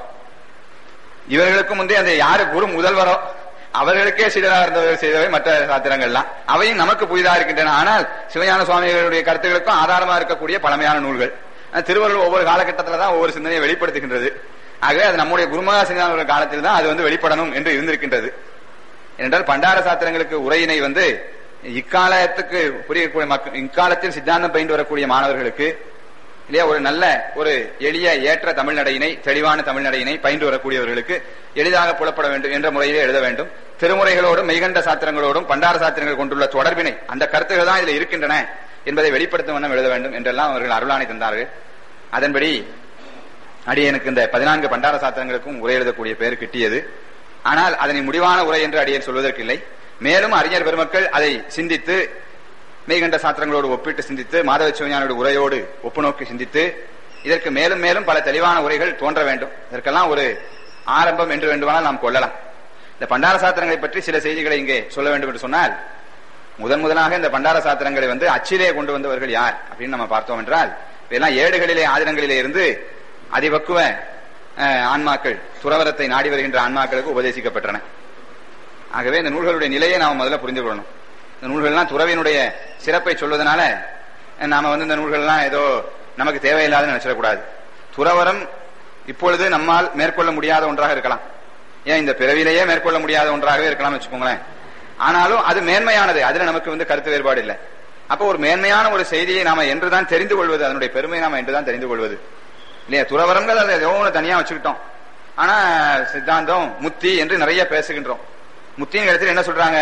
இவர்களுக்கு முந்தைய அந்த யாரு குரு முதல்வரோ அவர்களுக்கே சீடராக இருந்தவர்கள் செய்தவை மற்ற சாத்திரங்கள்லாம் அவையும் நமக்கு புதிதா இருக்கின்றன ஆனால் சிவஞான சுவாமிகளுடைய கருத்துக்களுக்கும் ஆதாரமா இருக்கக்கூடிய பழமையான நூல்கள் அஹ் திருவள்ளுவர் ஒவ்வொரு காலகட்டத்தில் தான் ஒவ்வொரு சிந்தனையை வெளிப்படுத்துகின்றது ஆகவே அது நம்முடைய குருமகா சிந்தான காலத்தில் தான் அது வந்து வெளிப்படணும் என்று இருந்திருக்கின்றது ஏனென்றால் பண்டார சாத்திரங்களுக்கு உரையினை வந்து இக்காலத்துக்கு புரியக்கூடிய மக்கள் இக்காலத்தில் சித்தாந்தம் பயின்று வரக்கூடிய மாணவர்களுக்கு இல்லையா ஒரு நல்ல ஒரு எளிய ஏற்ற தமிழ்நடையினை தெளிவான தமிழ்நடையினை பயின்று வரக்கூடியவர்களுக்கு எளிதாக புலப்பட வேண்டும் என்ற முறையிலே எழுத வேண்டும் திருமுறைகளோடும் மெய்கண்ட சாத்திரங்களோடும் பண்டார சாத்திரங்கள் கொண்டுள்ள தொடர்பினை அந்த கருத்துகள் தான் இதில் இருக்கின்றன என்பதை வெளிப்படுத்தும் வண்ணம் எழுத வேண்டும் என்றெல்லாம் அவர்கள் அருளாணை தந்தார்கள் அதன்படி அடியனுக்கு இந்த பதினான்கு பண்டார சாத்திரங்களுக்கும் உரை எழுதக்கூடிய பெயர் கிட்டியது ஆனால் அதனை முடிவான உரை என்று அடியேன் சொல்வதற்கில்லை மேலும் அறிஞர் பெருமக்கள் அதை சிந்தித்து மெய்கண்ட சாத்திரங்களோடு ஒப்பிட்டு சிந்தித்து மாதவ சிவஞானோட உரையோடு ஒப்புநோக்கி சிந்தித்து இதற்கு மேலும் மேலும் பல தெளிவான உரைகள் தோன்ற வேண்டும் இதற்கெல்லாம் ஒரு ஆரம்பம் என்று வேண்டுமானால் நாம் கொள்ளலாம் இந்த பண்டார சாத்திரங்களை பற்றி சில செய்திகளை இங்கே சொல்ல வேண்டும் என்று சொன்னால் முதன் முதலாக இந்த பண்டார சாத்திரங்களை வந்து அச்சிலே கொண்டு வந்தவர்கள் யார் அப்படின்னு நம்ம பார்த்தோம் என்றால் இதெல்லாம் ஏடுகளிலே ஆதினங்களிலே இருந்து அதிபக்குவ அஹ், ஆன்மாக்கள் துறவரத்தை நாடி வருகின்ற ஆன்மாக்களுக்கு உபதேசிக்கப்பட்டன ஆகவே இந்த நூல்களுடைய நிலையை நாம முதல்ல புரிந்து கொள்ளணும் இந்த நூல்கள்லாம் துறவினுடைய சிறப்பை சொல்வதனால அஹ், நாம வந்து இந்த நூல்கள்லாம் ஏதோ நமக்கு தேவையில்லாத நினைச்சிடக்கூடாது துறவரம் இப்பொழுது நம்மால் மேற்கொள்ள முடியாத ஒன்றாக இருக்கலாம் ஏன் இந்த பிறவிலேயே மேற்கொள்ள முடியாத ஒன்றாகவே இருக்கலாம் வச்சுக்கோங்களேன் ஆனாலும் அது மேன்மையானது அதுல நமக்கு வந்து கருத்து வேறுபாடு இல்லை அப்போ ஒரு மேன்மையான ஒரு செய்தியை நாம என்றுதான் தெரிந்து கொள்வது அதனுடைய பெருமை நாம என்றுதான் தெரிந்து கொள்வது இல்லையா துறவரங்கள் அதை ஏதோ ஒண்ணு தனியா வச்சுக்கிட்டோம் ஆனா சித்தாந்தம் முத்தி என்று நிறைய பேசுகின்றோம் முத்தின் இடத்துல என்ன சொல்றாங்க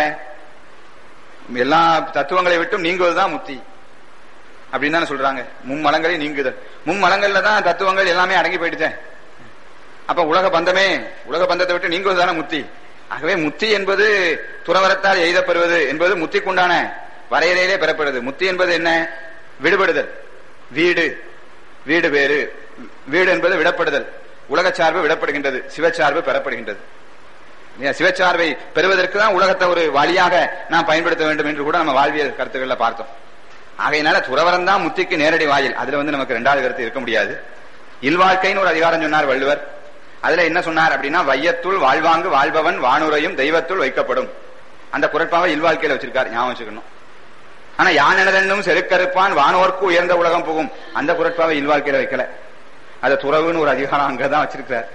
எல்லா தத்துவங்களை விட்டும் நீங்குவதுதான் முத்தி அப்படின்னு தானே சொல்றாங்க மும்மலங்களை நீங்குதல் மும்மலங்கள்ல தான் தத்துவங்கள் எல்லாமே அடங்கி போயிடுச்சேன் அப்ப உலக பந்தமே உலக பந்தத்தை விட்டு நீங்குவதுதானே முத்தி ஆகவே முத்தி என்பது துறவரத்தால் எய்தப்பெறுவது என்பது முத்திக்குண்டான வரையறையிலே பெறப்படுது முத்தி என்பது என்ன விடுபடுதல் வீடு வீடு வேறு வீடு என்பது விடப்படுதல் உலக சார்பு விடப்படுகின்றது சிவச்சார்பு பெறப்படுகின்றது இல்லையா? சிவச்சார்பை பெறுவதற்கு தான் உலகத்தை ஒரு வழியாக நாம் பயன்படுத்த வேண்டும் என்று கூட நம்ம வாழ்வியல் கருத்துக்கள்ல பார்த்தோம் ஆகையினால துறவரம் தான் முத்திக்கு நேரடி வாயில் அதுல வந்து நமக்கு ரெண்டாவது கருத்து இருக்க முடியாது இல்வாழ்க்கைன்னு ஒரு அதிகாரம் சொன்னார் வள்ளுவர் அதுல என்ன சொன்னார் அப்படின்னா வையத்துள் வாழ்வாங்கு வாழ்பவன் வானுரையும் தெய்வத்துள் வைக்கப்படும் அந்த குரட்பாவை இல்வாழ்க்கையில வச்சிருக்காரு ஞாபகம் வச்சுக்கணும் ஆனா யானெனதென்னும் செருக்கறுப்பான் வானோர்க்கு உயர்ந்த உலகம் புகும் அந்த குரட்பாவை இல்வாழ்க்கையில வைக்கல அது துறவுன்னு ஒரு அதிகாரம் அங்கதான் வச்சிருக்கிறார்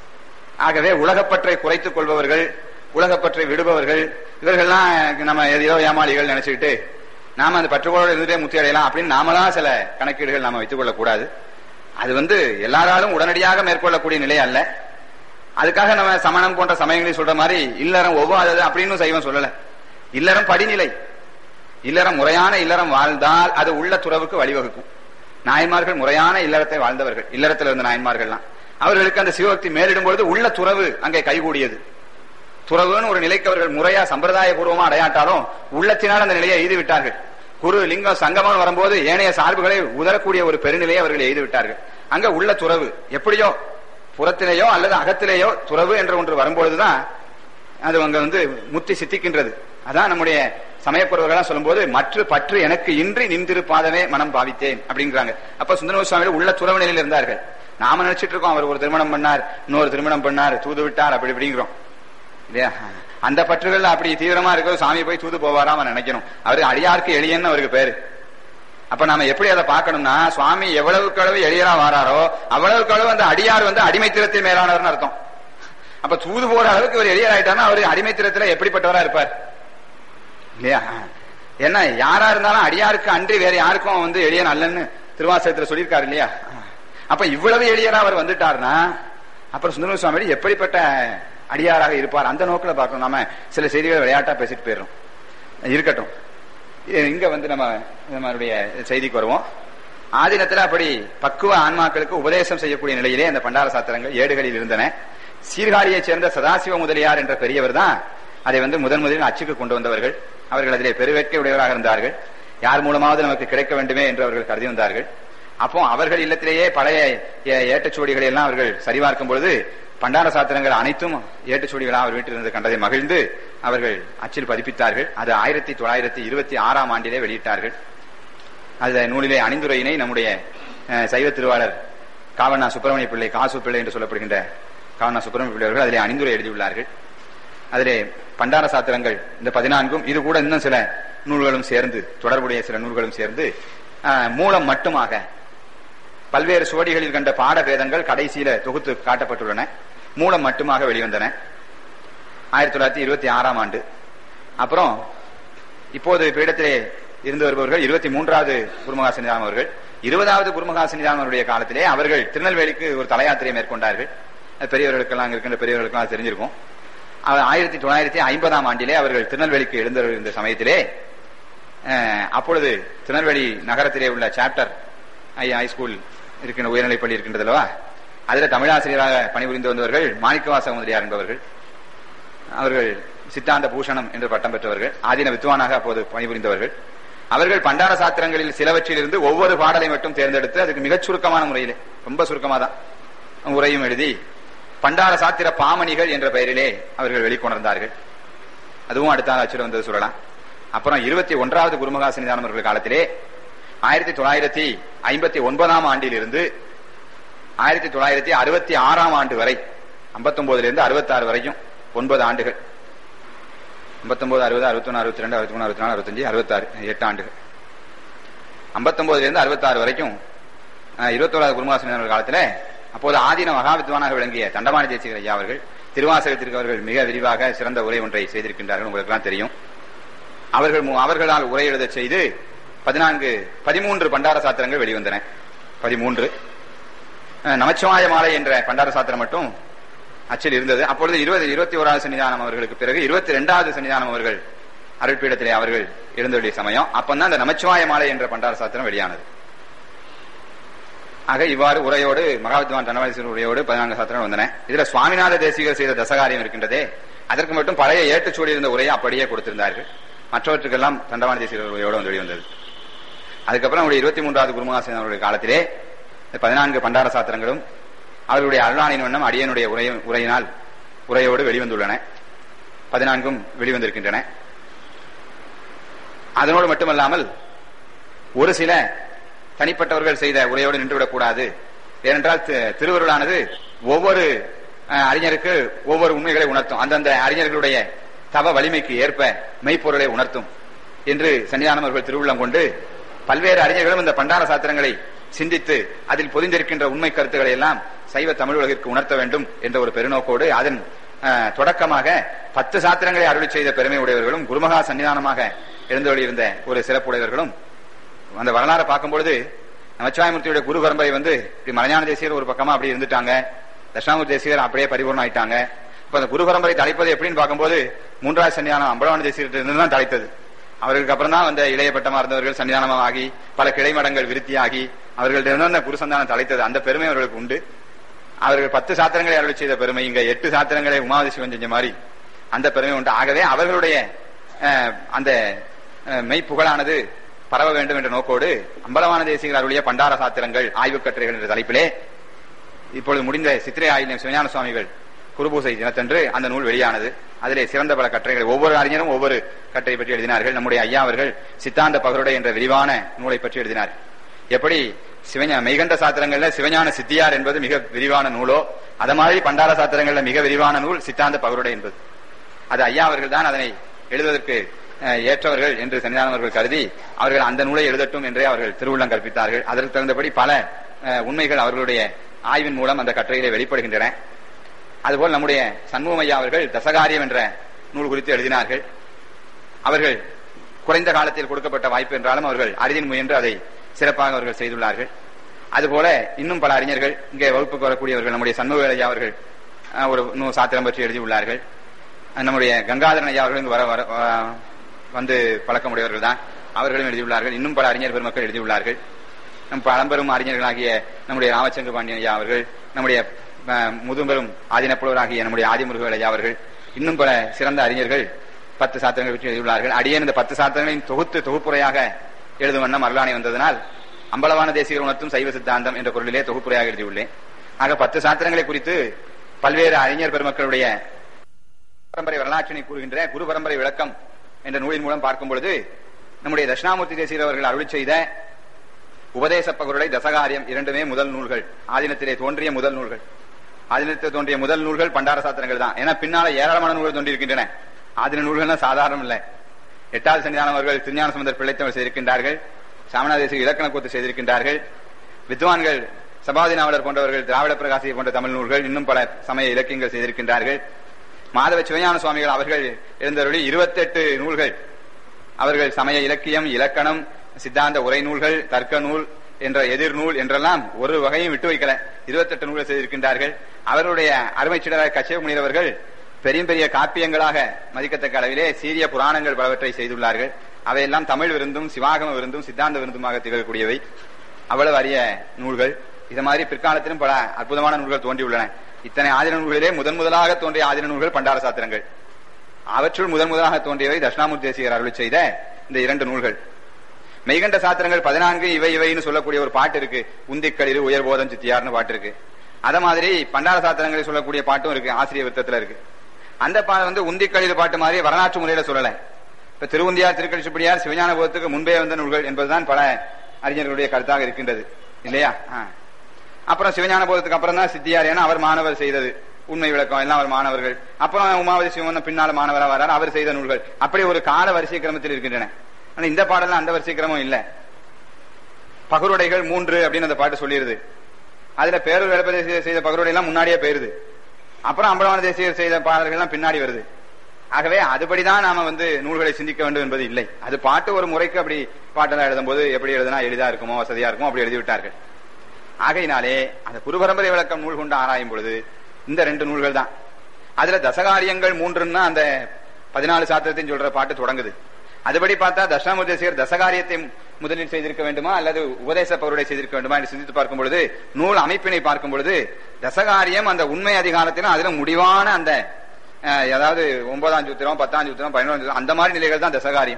ஆகவே உலகப்பற்றை குறைத்துக் கொள்பவர்கள் உலகப்பற்றை விடுபவர்கள் இவர்கள்லாம் நம்ம ஏதோ ஏமாளிகள் நினைச்சுக்கிட்டு நாம அந்த பற்றுக்கோளோட இருந்துட்டே முத்தி அடையலாம் அப்படின்னு நாமளா சில கணக்கீடுகள் நாம வைத்துக் கொள்ளக்கூடாது அது வந்து எல்லாராலும் உடனடியாக மேற்கொள்ளக்கூடிய நிலை அல்ல அதுக்காக நம்ம சமணம் போன்ற சமயங்களில் சொல்ற மாதிரி இல்லறம் ஒவ்வாதது அப்படின்னு சைவம் சொல்லல இல்லறம் படிநிலை இல்லறம் முறையான இல்லறம் வாழ்ந்தால் அது உள்ள துறவுக்கு வழிவகுக்கும் நாயன்மார்கள் முறையான இல்லறத்தை வாழ்ந்தவர்கள் இல்லறத்தில் இருந்த நாயன்மார்கள்லாம் அவர்களுக்கு அந்த சிவபக்தி மேலிடும் பொழுது உள்ள துறவு அங்கே கைகூடியது துறவுன்னு ஒரு நிலைக்கு அவர்கள் முறையா சம்பிரதாய பூர்வமா அடையாட்டாலும் உள்ளத்தினால் அந்த நிலையை எய்து விட்டார்கள் குரு லிங்கம் சங்கமம் வரும்போது ஏனைய சார்புகளை உதரக்கூடிய ஒரு பெருநிலையை அவர்கள் எய்து விட்டார்கள் அங்க உள்ள துறவு எப்படியோ புறத்திலேயோ அல்லது அகத்திலேயோ துறவு என்ற ஒன்று வரும்பொழுதுதான் அது அங்க வந்து முத்தி சித்திக்கின்றது அதான் நம்முடைய சமயக்குறவர்களாம் சொல்லும்போது மற்ற பற்று எனக்கு இன்றி நின்றிருப்பாதவே மனம் பாவித்தேன் அப்படிங்கிறாங்க அப்ப சுந்தரமூர் சுவாமிகள் உள்ள துறவு நிலையில் இருந்தார்கள் நாம நினைச்சிட்டு இருக்கோம் அவர் ஒரு திருமணம் பண்ணார் இன்னொரு திருமணம் பண்ணார் தூது விட்டார் அப்படி இப்படிங்கிறோம் இல்லையா அந்த பற்றுகள் அப்படி தீவிரமா இருக்கிற சாமி போய் தூது போவாராம நினைக்கணும் அவரு அடியாருக்கு எளியன்னு அவருக்கு பேரு அப்ப நாம எப்படி அதை பார்க்கணும்னா சுவாமி எவ்வளவுக்கு அளவு எளியரா வாராரோ அவ்வளவுக்கு அளவு அந்த அடியார் வந்து அடிமைத்திரத்தில் மேலானவர்னு அர்த்தம் அப்ப தூது போற அளவுக்கு இவர் எளியர் ஆயிட்டாருன்னா அவரு அடிமைத்திரத்துல எப்படிப்பட்டவரா இருப்பார் இல்லையா ஏன்னா யாரா இருந்தாலும் அடியாருக்கு அன்றி வேற யாருக்கும் வந்து எளியன் அல்லன்னு திருவாசகத்துல சொல்லியிருக்காரு இல்லையா அப்ப இவ்வளவு எளியரா அவர் வந்துட்டாருன்னா அப்புறம் சுந்தர சுவாமி எப்படிப்பட்ட அடியாராக இருப்பார் அந்த நோக்கில் பார்க்கணும் நாம சில செய்திகளை விளையாட்டா பேசிட்டு போயிடுறோம் இருக்கட்டும் இ- இங்க வந்து நம்ம நம்மளுடைய செய்திக்கு வருவோம் ஆதீனத்துல அப்படி பக்குவ ஆன்மாக்களுக்கு உபதேசம் செய்யக்கூடிய நிலையிலே அந்த பண்டார சாத்திரங்கள் ஏடுகளில் இருந்தன சீர்காழியைச் சேர்ந்த சதாசிவ முதலியார் என்ற பெரியவர் தான் அதை வந்து முதன் முதலில் அச்சுக்கு கொண்டு வந்தவர்கள் அவர்கள் அதிலே பெருவேட்கை உடையவராக இருந்தார்கள் யார் மூலமாவது நமக்கு கிடைக்க வேண்டுமே என்று அவர்கள் கருதி வந்தார்கள் அப்போ அவர்கள் இல்லத்திலேயே பழைய ஏ- ஏட்டுச்சுவடிகளை எல்லாம் அவர்கள் சரிபார்க்கும் பொழுது பண்டார சாத்திரங்கள் அனைத்தும் ஏட்டுச்சுவடிகளாக அவர் வீட்டில் இருந்து கண்டதை மகிழ்ந்து அவர்கள் அச்சில் பதிப்பித்தார்கள் அது ஆயிரத்தி தொள்ளாயிரத்தி இருபத்தி ஆறாம் ஆண்டிலே வெளியிட்டார்கள் அந்த நூலிலே அணிந்துரையினை நம்முடைய அஹ், சைவ திருவாளர் காவண்ணா சுப்பிரமணிய பிள்ளை காசு பிள்ளை என்று சொல்லப்படுகின்ற காவண்ணா சுப்பிரமணிய பிள்ளை அவர்கள் அதிலே அணிந்துரை எழுதியுள்ளார்கள் அதிலே பண்டார சாத்திரங்கள் இந்த பதினான்கும் இது கூட இன்னும் சில நூல்களும் சேர்ந்து தொடர்புடைய சில நூல்களும் சேர்ந்து அஹ், மூலம் மட்டுமாக பல்வேறு சுவடிகளில் கண்ட பாடபேதங்கள் கடைசியில தொகுத்து காட்டப்பட்டுள்ளன மூலம் மட்டுமாக வெளிவந்தன ஆயிரத்தி தொள்ளாயிரத்தி இருபத்தி ஆறாம் ஆண்டு அப்புறம் இப்போது பீடத்திலே இருந்து வருபவர்கள் இருபத்தி மூன்றாவது குருமகா சன்னிதானம் அவர்கள் இருபதாவது குருமகா சன்னிதானம் அவருடைய காலத்திலே அவர்கள் திருநெல்வேலிக்கு ஒரு தலையாத்திரையை மேற்கொண்டார்கள் அது பெரியவர்களுக்கெல்லாம் அங்க இருக்கின்ற பெரியவர்களுக்கெல்லாம் தெரிஞ்சிருக்கும் அவர் ஆயிரத்தி தொள்ளாயிரத்தி ஐம்பதாம் ஆண்டிலே அவர்கள் திருநெல்வேலிக்கு எழுந்திருந்த சமயத்திலே அஹ், அப்பொழுது திருநெல்வேலி நகரத்திலே உள்ள சாப்டர் ஐ ஹைஸ்கூல் இருக்கின்ற உயர்நிலைப் பள்ளி இருக்கின்றது அல்லவா அதுல தமிழாசிரியராக பணிபுரிந்து வந்தவர்கள் மாணிக்கவாசக முதலியார் என்பவர்கள் அவர்கள் சித்தாந்த பூஷணம் என்று பட்டம் பெற்றவர்கள் ஆதீன வித்வானாக அப்போது பணிபுரிந்தவர்கள் அவர்கள் பண்டார சாத்திரங்களில் சிலவற்றில் இருந்து ஒவ்வொரு பாடலை மட்டும் தேர்ந்தெடுத்து அதுக்கு மிகச் சுருக்கமான முறையிலே ரொம்ப சுருக்கமா தான் உரையும் எழுதி பண்டார சாத்திர பாமணிகள் என்ற பெயரிலே அவர்கள் வெளிக்கொணர்ந்தார்கள் அதுவும் அடுத்த அச்சுல வந்தது சொல்லலாம் அப்புறம் இருபத்தி ஒன்றாவது குருமகா சன்னிதானம் அவர்கள் காலத்திலே ஆயிரத்தி தொள்ளாயிரத்தி ஐம்பத்தி ஒன்பதாம் ஆண்டிலிருந்து ஆயிரத்தி தொள்ளாயிரத்தி அறுபத்தி ஆறாம் ஆண்டு வரை ஐம்பத்தொன்பதுல இருந்து அறுபத்தி ஆறு வரைக்கும் ஒன்பது ஆண்டுகள் ஐம்பத்தொன்பது அறுபது அறுபத்தொன்னு அறுபத்தி ரெண்டு அறுபத்தி மூணு அறுபத்தி நாலு அறுபத்தஞ்சு அறுபத்தாறு எட்டு ஆண்டுகள் ஐம்பத்தொன்பதுல இருந்து அறுபத்தாறு வரைக்கும் இருபத்தோராவது குருமாசன காலத்துல அப்போது ஆதீன மகாவித்வானாக விளங்கிய தண்டமானி தேசிகர் ஐயா அவர்கள் திருவாசகத்திற்கு அவர்கள் மிக விரிவாக சிறந்த உரை ஒன்றை செய்திருக்கின்றார்கள் உங்களுக்கு எல்லாம் தெரியும் அவர்கள் அவர்களால் உரை எழுத செய்து பதினான்கு பதிமூன்று பண்டார சாத்திரங்கள் வெளிவந்தன பதிமூன்று நமச்சிவாய மாலை என்ற பண்டார சாத்திரம் மட்டும் அச்சில் இருந்தது அப்பொழுது இருபது இருபத்தி ஓராவது சன்னிதானம் அவர்களுக்கு பிறகு இருபத்தி ரெண்டாவது சன்னிதானம் அவர்கள் அருட்பீடத்திலே அவர்கள் இருந்தவருடைய சமயம் அப்பந்தான் அந்த நமச்சிவாய மாலை என்ற பண்டார சாத்திரம் வெளியானது ஆக இவ்வாறு உரையோடு மகாவித்வான் தனவாதீஸ்வரர் உரையோடு பதினான்கு சாத்திரம் வந்தன இதுல சுவாமிநாத தேசிகர் செய்த தசகாரியம் இருக்கின்றதே அதற்கு மட்டும் பழைய ஏட்டுச்சூடி இருந்த உரையை அப்படியே கொடுத்திருந்தார்கள் மற்றவற்றுக்கெல்லாம் தண்டவான தேசிகர் உரையோடு வந்து வெளிவந்தது அதுக்கப்புறம் அவருடைய இருபத்தி மூன்றாவது குருமகாசன் அவருடைய காலத்திலே பதினான்கு பண்டார சாத்திரங்களும் அவர்களுடைய அருளானின் வண்ணம் அடியனுடைய உரை உரையினால் உரையோடு வெளிவந்துள்ளன பதினான்கும் வெளிவந்திருக்கின்றன அதனோடு மட்டுமல்லாமல் ஒரு சில தனிப்பட்டவர்கள் செய்த உரையோடு நின்றுவிடக் கூடாது ஏனென்றால் திருவருளானது ஒவ்வொரு அறிஞருக்கு ஒவ்வொரு உண்மைகளை உணர்த்தும் அந்தந்த அறிஞர்களுடைய தவ வலிமைக்கு ஏற்ப மெய்ப்பொருளை உணர்த்தும் என்று சன்னிதானம் அவர்கள் திருவுள்ளம் கொண்டு பல்வேறு அறிஞர்களும் இந்த பண்டார சாத்திரங்களை சிந்தித்து அதில் பொதிந்திருக்கின்ற உண்மை கருத்துக்களை எல்லாம் சைவ தமிழ் உலகிற்கு உணர்த்த வேண்டும் என்ற ஒரு பெருநோக்கோடு அதன் தொடக்கமாக பத்து சாத்திரங்களை அருளி செய்த பெருமை உடையவர்களும் குருமகா சன்னிதானமாக எழுந்தொழியிருந்த ஒரு சிறப்புடையவர்களும் அந்த வரலாறை பார்க்கும்பொழுது நமச்சிவாயமூர்த்தியுடைய குரு பரம்பரை வந்து இப்படி மலைஞான தேசியர் ஒரு பக்கமா அப்படி இருந்துட்டாங்க தட்சிணாமூர்த்தி தேசியர் அப்படியே பரிபூர்ணம் ஆயிட்டாங்க இப்ப அந்த குரு பரம்பரை தலைப்பது எப்படின்னு பார்க்கும்போது மூன்றாவது சன்னிதானம் அம்பலவான தேசியர் இருந்து தான் தலைத்தது அவர்களுக்கு அப்புறம் தான் வந்த இளைய பட்டமா இருந்தவர்கள் சன்னிதானமாக ஆகி பல கிளைமடங்கள் விருத்தியாகி அவர்களிடம் அந்த குரு சந்தானம் தலைத்தது அந்த பெருமை அவர்களுக்கு உண்டு அவர்கள் பத்து சாத்திரங்களை அருள் செய்த பெருமை இங்க எட்டு சாத்திரங்களை உமாவதி சிவன் செஞ்ச மாதிரி அந்த பெருமை உண்டு ஆகவே அவர்களுடைய அந்த மெய் புகழானது பரவ வேண்டும் என்ற நோக்கோடு அம்பலவான தேசிகர் அருளிய பண்டார சாத்திரங்கள் ஆய்வு கட்டுரைகள் என்ற தலைப்பிலே இப்பொழுது முடிந்த சித்திரை ஆயிரம் சிவஞான சுவாமிகள் குருபூசை தினத்தன்று அந்த நூல் வெளியானது அதிலே சிறந்த பல கட்டுரைகள் ஒவ்வொரு அறிஞரும் ஒவ்வொரு கட்டுரை பற்றி எழுதினார்கள் நம்முடைய ஐயா அவர்கள் சித்தாந்த பகருடை என்ற விரிவான நூலை பற்றி எழுதினார் எப்படி சிவஞா மெய்கண்ட சாத்திரங்கள்ல சிவஞான சித்தியார் என்பது மிக விரிவான நூலோ அத மாதிரி பண்டார சாத்திரங்கள்ல மிக விரிவான நூல் சித்தாந்த பகருடை என்பது அது ஐயா அவர்கள் தான் அதனை எழுதுவதற்கு ஏற்றவர்கள் என்று சன்னிதானவர்கள் கருதி அவர்கள் அந்த நூலை எழுதட்டும் என்றே அவர்கள் திருவுள்ளம் கற்பித்தார்கள் அதற்கு தகுந்தபடி பல உண்மைகள் அவர்களுடைய ஆய்வின் மூலம் அந்த கட்டுரையிலே வெளிப்படுகின்றன அதுபோல் நம்முடைய சண்முகம் ஐயா அவர்கள் தசகாரியம் என்ற நூல் குறித்து எழுதினார்கள் அவர்கள் குறைந்த காலத்தில் கொடுக்கப்பட்ட வாய்ப்பு என்றாலும் அவர்கள் அறிதின் முயன்று அதை சிறப்பாக அவர்கள் செய்துள்ளார்கள் அதுபோல இன்னும் பல அறிஞர்கள் இங்கே வகுப்புக்கு வரக்கூடியவர்கள் நம்முடைய சண்முக ஐயா அவர்கள் ஒரு நூல் சாத்திரம் பற்றி எழுதியுள்ளார்கள் நம்முடைய கங்காதரன் ஐயா அவர்கள் இங்கு வர வர வந்து பழக்கமுடையவர்கள் தான் அவர்களும் எழுதியுள்ளார்கள் இன்னும் பல அறிஞர் பெருமக்கள் எழுதியுள்ளார்கள் நம் பழம்பெரும் அறிஞர்களாகிய நம்முடைய ராமச்சந்திர பாண்டியன் ஐயா அவர்கள் நம்முடைய முதும்பெரும் ஆதினப்புலவராகிய நம்முடைய ஆதிமுருகல் ஐயா அவர்கள் இன்னும் பல சிறந்த அறிஞர்கள் பத்து சாத்திரங்கள் பற்றி எழுதியுள்ளார்கள் அடியேன் இந்த பத்து சாத்திரங்களையும் தொகுத்து தொகுப்புரையாக எழுதும் வண்ணம் அருளானை வந்ததனால் அம்பலவான தேசிகர் உணர்த்தும் சைவ சித்தாந்தம் என்ற பொருளிலே தொகுப்புரையாக எழுதியுள்ளேன் ஆக பத்து சாத்திரங்களை குறித்து பல்வேறு அறிஞர் பெருமக்களுடைய பரம்பரை வரலாற்றினை கூறுகின்ற குரு பரம்பரை விளக்கம் என்ற நூலின் மூலம் பார்க்கும் பொழுது நம்முடைய தட்சிணாமூர்த்தி தேசியர் அவர்கள் அருள் செய்த உபதேச பகருடைய தசகாரியம் இரண்டுமே முதல் நூல்கள் ஆதீனத்திலே தோன்றிய முதல் நூல்கள் ஆதீனத்தில் தோன்றிய முதல் நூல்கள் பண்டார சாத்திரங்கள் தான் ஏன்னா பின்னால ஏராளமான நூல்கள் தோன்றியிருக்கின்றன ஆதீன நூல்கள் சாதாரணம் இல்லை எட்டாவது சன்னிதானம் அவர்கள் திருஞான சுந்தர் பிள்ளைத்தமிழ் செய்திருக்கின்றார்கள் சாமநாதேசி இலக்கண கூத்து செய்திருக்கின்றார்கள் வித்வான்கள் சபாதி நாவலர் போன்றவர்கள் திராவிட பிரகாசி போன்ற தமிழ் நூல்கள் இன்னும் பல சமய இலக்கியங்கள் செய்திருக்கின்றார்கள் மாதவ சிவஞான சுவாமிகள் அவர்கள் இருந்தவர்கள் இருபத்தெட்டு நூல்கள் அவர்கள் சமய இலக்கியம் இலக்கணம் சித்தாந்த உரை நூல்கள் தர்க்க நூல் என்ற எதிர் நூல் என்றெல்லாம் ஒரு வகையும் விட்டு வைக்கல இருபத்தெட்டு நூல்கள் செய்திருக்கின்றார்கள் அவருடைய அருமைச்சிடராக கச்சேவ முனிவர்கள் பெரிய பெரிய காப்பியங்களாக மதிக்கத்தக்க அளவிலே சீரிய புராணங்கள் பலவற்றை செய்துள்ளார்கள் அவையெல்லாம் தமிழ் விருந்தும் சிவாகம விருந்தும் சித்தாந்த விருந்துமாக திகழக்கூடியவை அவ்வளவு அரிய நூல்கள் இது மாதிரி பிற்காலத்திலும் பல அற்புதமான நூல்கள் தோன்றியுள்ளன இத்தனை ஆதின நூல்களிலே முதன் முதலாக தோன்றிய ஆதின நூல்கள் பண்டார சாத்திரங்கள் அவற்றுள் முதன் முதலாக தோன்றியவை தட்சிணாமூர்த்தி தேசிகர் அருள் செய்த இந்த இரண்டு நூல்கள் மெய்கண்ட சாத்திரங்கள் பதினான்கு இவை இவைன்னு சொல்லக்கூடிய ஒரு பாட்டு இருக்கு உந்திக்களிரு உயர்போதம் சித்தியார்னு பாட்டு இருக்கு அத மாதிரி பண்டார சாத்திரங்களில் சொல்லக்கூடிய பாட்டும் இருக்கு ஆசிரியர் விருத்தத்துல இருக்கு அந்த பா வந்து உந்திக்களிரு பாட்டு மாதிரி வரலாற்று முறையில சொல்லல இப்ப திருவுந்தியார் திருக்கழிச்சுப்படியார் சிவஞான போதத்துக்கு முன்பே வந்த நூல்கள் என்பதுதான் பல அறிஞர்களுடைய கருத்தாக இருக்கின்றது இல்லையா ஆ. அப்புறம் சிவஞான போதத்துக்கு அப்புறம் தான் சித்தியார் ஏன்னா அவர் மாணவர் செய்தது உண்மை விளக்கம் எல்லாம் அவர் மாணவர்கள் அப்புறம் உமாவதி சிவன் பின்னால மாணவரா வரார் அவர் செய்த நூல்கள் அப்படி ஒரு கால வரிசை கிரமத்தில் இருக்கின்றன ஆனா இந்த பாடலாம் அந்த வரிசை கிரமம் இல்ல பகருடைகள் மூன்று அப்படின்னு அந்த பாட்டு சொல்லிருது அதுல பேரூர் எழுப்பதி செய்த பகருடை எல்லாம் முன்னாடியே போயிருது அப்புறம் அம்பலவான தேசியர் செய்த பாடல்கள் எல்லாம் பின்னாடி வருது ஆகவே அதுபடிதான் நாம வந்து நூல்களை சிந்திக்க வேண்டும் என்பது இல்லை அது பாட்டு ஒரு முறைக்கு அப்படி பாட்டெல்லாம் எழுதும் போது எப்படி எழுதுனா எளிதா இருக்குமோ வசதியா இருக்குமோ அப்படி எழுதி விட்டார்கள் ஆகையினாலே அந்த குருபரம்பரை விளக்கம் நூல் கொண்டு ஆராயும் பொழுது இந்த ரெண்டு நூல்கள் தான் அதுல தசகாரியங்கள் மூன்றுன்னா அந்த பதினாலு சாத்திரத்தையும் சொல்ற பாட்டு தொடங்குது அதுபடி பார்த்தா தட்சிணாமூர்த்தி தேசிகர் தசகாரியத்தை முதலில் செய்திருக்க வேண்டுமா அல்லது உபதேச பவருடை செய்திருக்க வேண்டுமா என்று சிந்தித்து பார்க்கும் பொழுது நூல் அமைப்பினை பார்க்கும் பொழுது தசகாரியம் அந்த உண்மை அதிகாரத்திலும் அதுல முடிவான அந்த அஹ், அதாவது ஒன்பதாம் சூத்திரம் பத்தாம் சூத்திரம் பதினொன்றாம் சூத்திரம் அந்த மாதிரி நிலைகள் தான் தசகாரியம்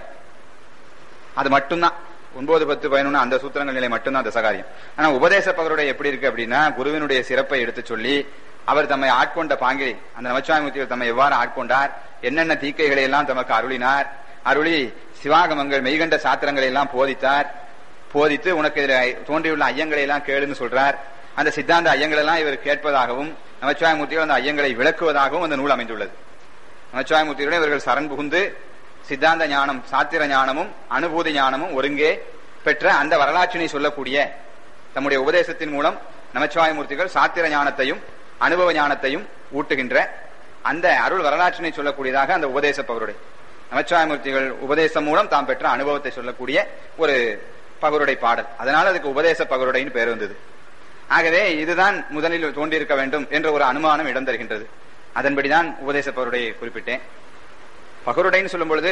அது மட்டும்தான் ஒன்பது பத்து பதினொன்னு அந்த சூத்திரங்கள் நிலை மட்டும்தான் தசகாரியம் ஆனா உபதேச பகருடைய எப்படி இருக்கு அப்படின்னா குருவினுடைய சிறப்பை எடுத்து சொல்லி அவர் தம்மை ஆட்கொண்ட பாங்கில் அந்த நமச்சிவாயமூர்த்திகள் தம்மை எவ்வாறு ஆட்கொண்டார் என்னென்ன தீக்கைகளை எல்லாம் தமக்கு அருளினார் அருளி சிவாகமங்கள் மெய்கண்ட சாத்திரங்களை எல்லாம் போதித்தார் போதித்து உனக்கு இதுல தோன்றியுள்ள ஐயங்களை எல்லாம் கேளுன்னு சொல்றார் அந்த சித்தாந்த ஐயங்கள் எல்லாம் இவர் கேட்பதாகவும் நமச்சிவாயமூர்த்திகள் அந்த ஐயங்களை விளக்குவதாகவும் அந்த நூல் அமைந்துள்ளது நமச்சிவாயமூர்த்தியுடன் இவர்கள் சரண் புகுந்து சித்தாந்த ஞானம் சாத்திர ஞானமும் அனுபூதி ஞானமும் ஒருங்கே பெற்ற அந்த வரலாற்றினை சொல்லக்கூடிய தம்முடைய உபதேசத்தின் மூலம் நமச்சிவாயமூர்த்திகள் சாத்திர ஞானத்தையும் அனுபவ ஞானத்தையும் ஊட்டுகின்ற அந்த அருள் வரலாற்றினை சொல்லக்கூடியதாக அந்த உபதேச பகருடை நமச்சிவாயமூர்த்திகள் உபதேசம் மூலம் தாம் பெற்ற அனுபவத்தை சொல்லக்கூடிய ஒரு பகருடை பாடல் அதனால அதுக்கு உபதேச பகருடைன்னு பேர் வந்தது ஆகவே இதுதான் முதலில் தோன்றியிருக்க வேண்டும் என்ற ஒரு அனுமானம் இடம் தருகின்றது அதன்படிதான் உபதேச பகருடையை குறிப்பிட்டேன் பகருடைன்னு சொல்லும் பொழுது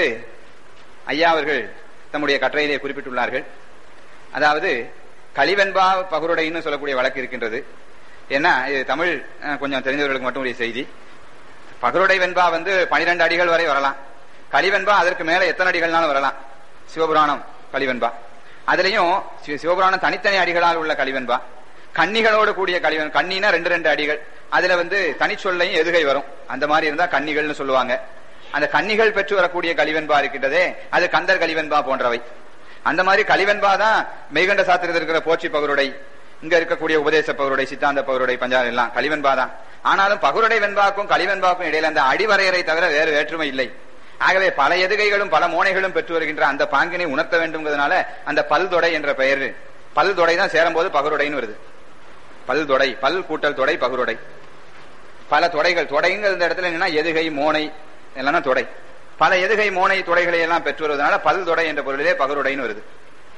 ஐயா அவர்கள் தம்முடைய கட்டுரையிலே குறிப்பிட்டுள்ளார்கள் அதாவது கலிவெண்பா பகருடைன்னு சொல்லக்கூடிய வழக்கு இருக்கின்றது ஏன்னா இது தமிழ் அஹ், கொஞ்சம் தெரிஞ்சவர்களுக்கு மட்டும் உரிய செய்தி பகருடை வெண்பா வந்து பனிரெண்டு அடிகள் வரை வரலாம் கலிவெண்பா அதற்கு மேல எத்தனை அடிகள்னாலும் வரலாம் சிவபுராணம் கலிவெண்பா அதுலயும் சி- சிவபுராணம் தனித்தனி அடிகளால் உள்ள கலிவெண்பா கன்னிகளோடு கூடிய கலிவன் கன்னினா ரெண்டு ரெண்டு அடிகள் அதுல வந்து தனிச்சொல்லையும் எதுகை வரும் அந்த மாதிரி இருந்தா கன்னிகள்னு சொல்லுவாங்க அந்த கன்னிகள் பெற்று வரக்கூடிய கலிவெண்பா இருக்கின்றதே அது கந்தர் கலிவெண்பா போன்றவை அந்த மாதிரி கலிவெண்பா தான் மெய்கண்ட சாத்திரத்தில் இருக்கிற போற்றி பகருடை இங்க இருக்கக்கூடிய உபதேச பகருடை சித்தாந்த பகருடை பஞ்சாரம் எல்லாம் கலிவெண்பா தான் ஆனாலும் பகருடை வெண்பாக்கும் கலிவெண்பாக்கும் இடையில அந்த அடிவரையறை தவிர வேறு வேற்றுமை இல்லை ஆகவே பல எதுகைகளும் பல மோனைகளும் பெற்று வருகின்ற அந்த பாங்கினை உணர்த்த வேண்டும்ங்கிறதுனால அந்த பல்தொடை என்ற பெயர் பல்தொடை தான் சேரும்போது பகருடைன்னு வருது பல்தொடை பல் கூட்டல் தொடை பகருடை பல தொடைகள் தொடைங்கிற இந்த இடத்துல என்னன்னா எதுகை மோனை எல்லாம் தொடை பல எதுகை மோனை தொடைகளை எல்லாம் பெற்று வருவதனால பல் தொடை என்ற பொருளிலே பகருடைன்னு வருது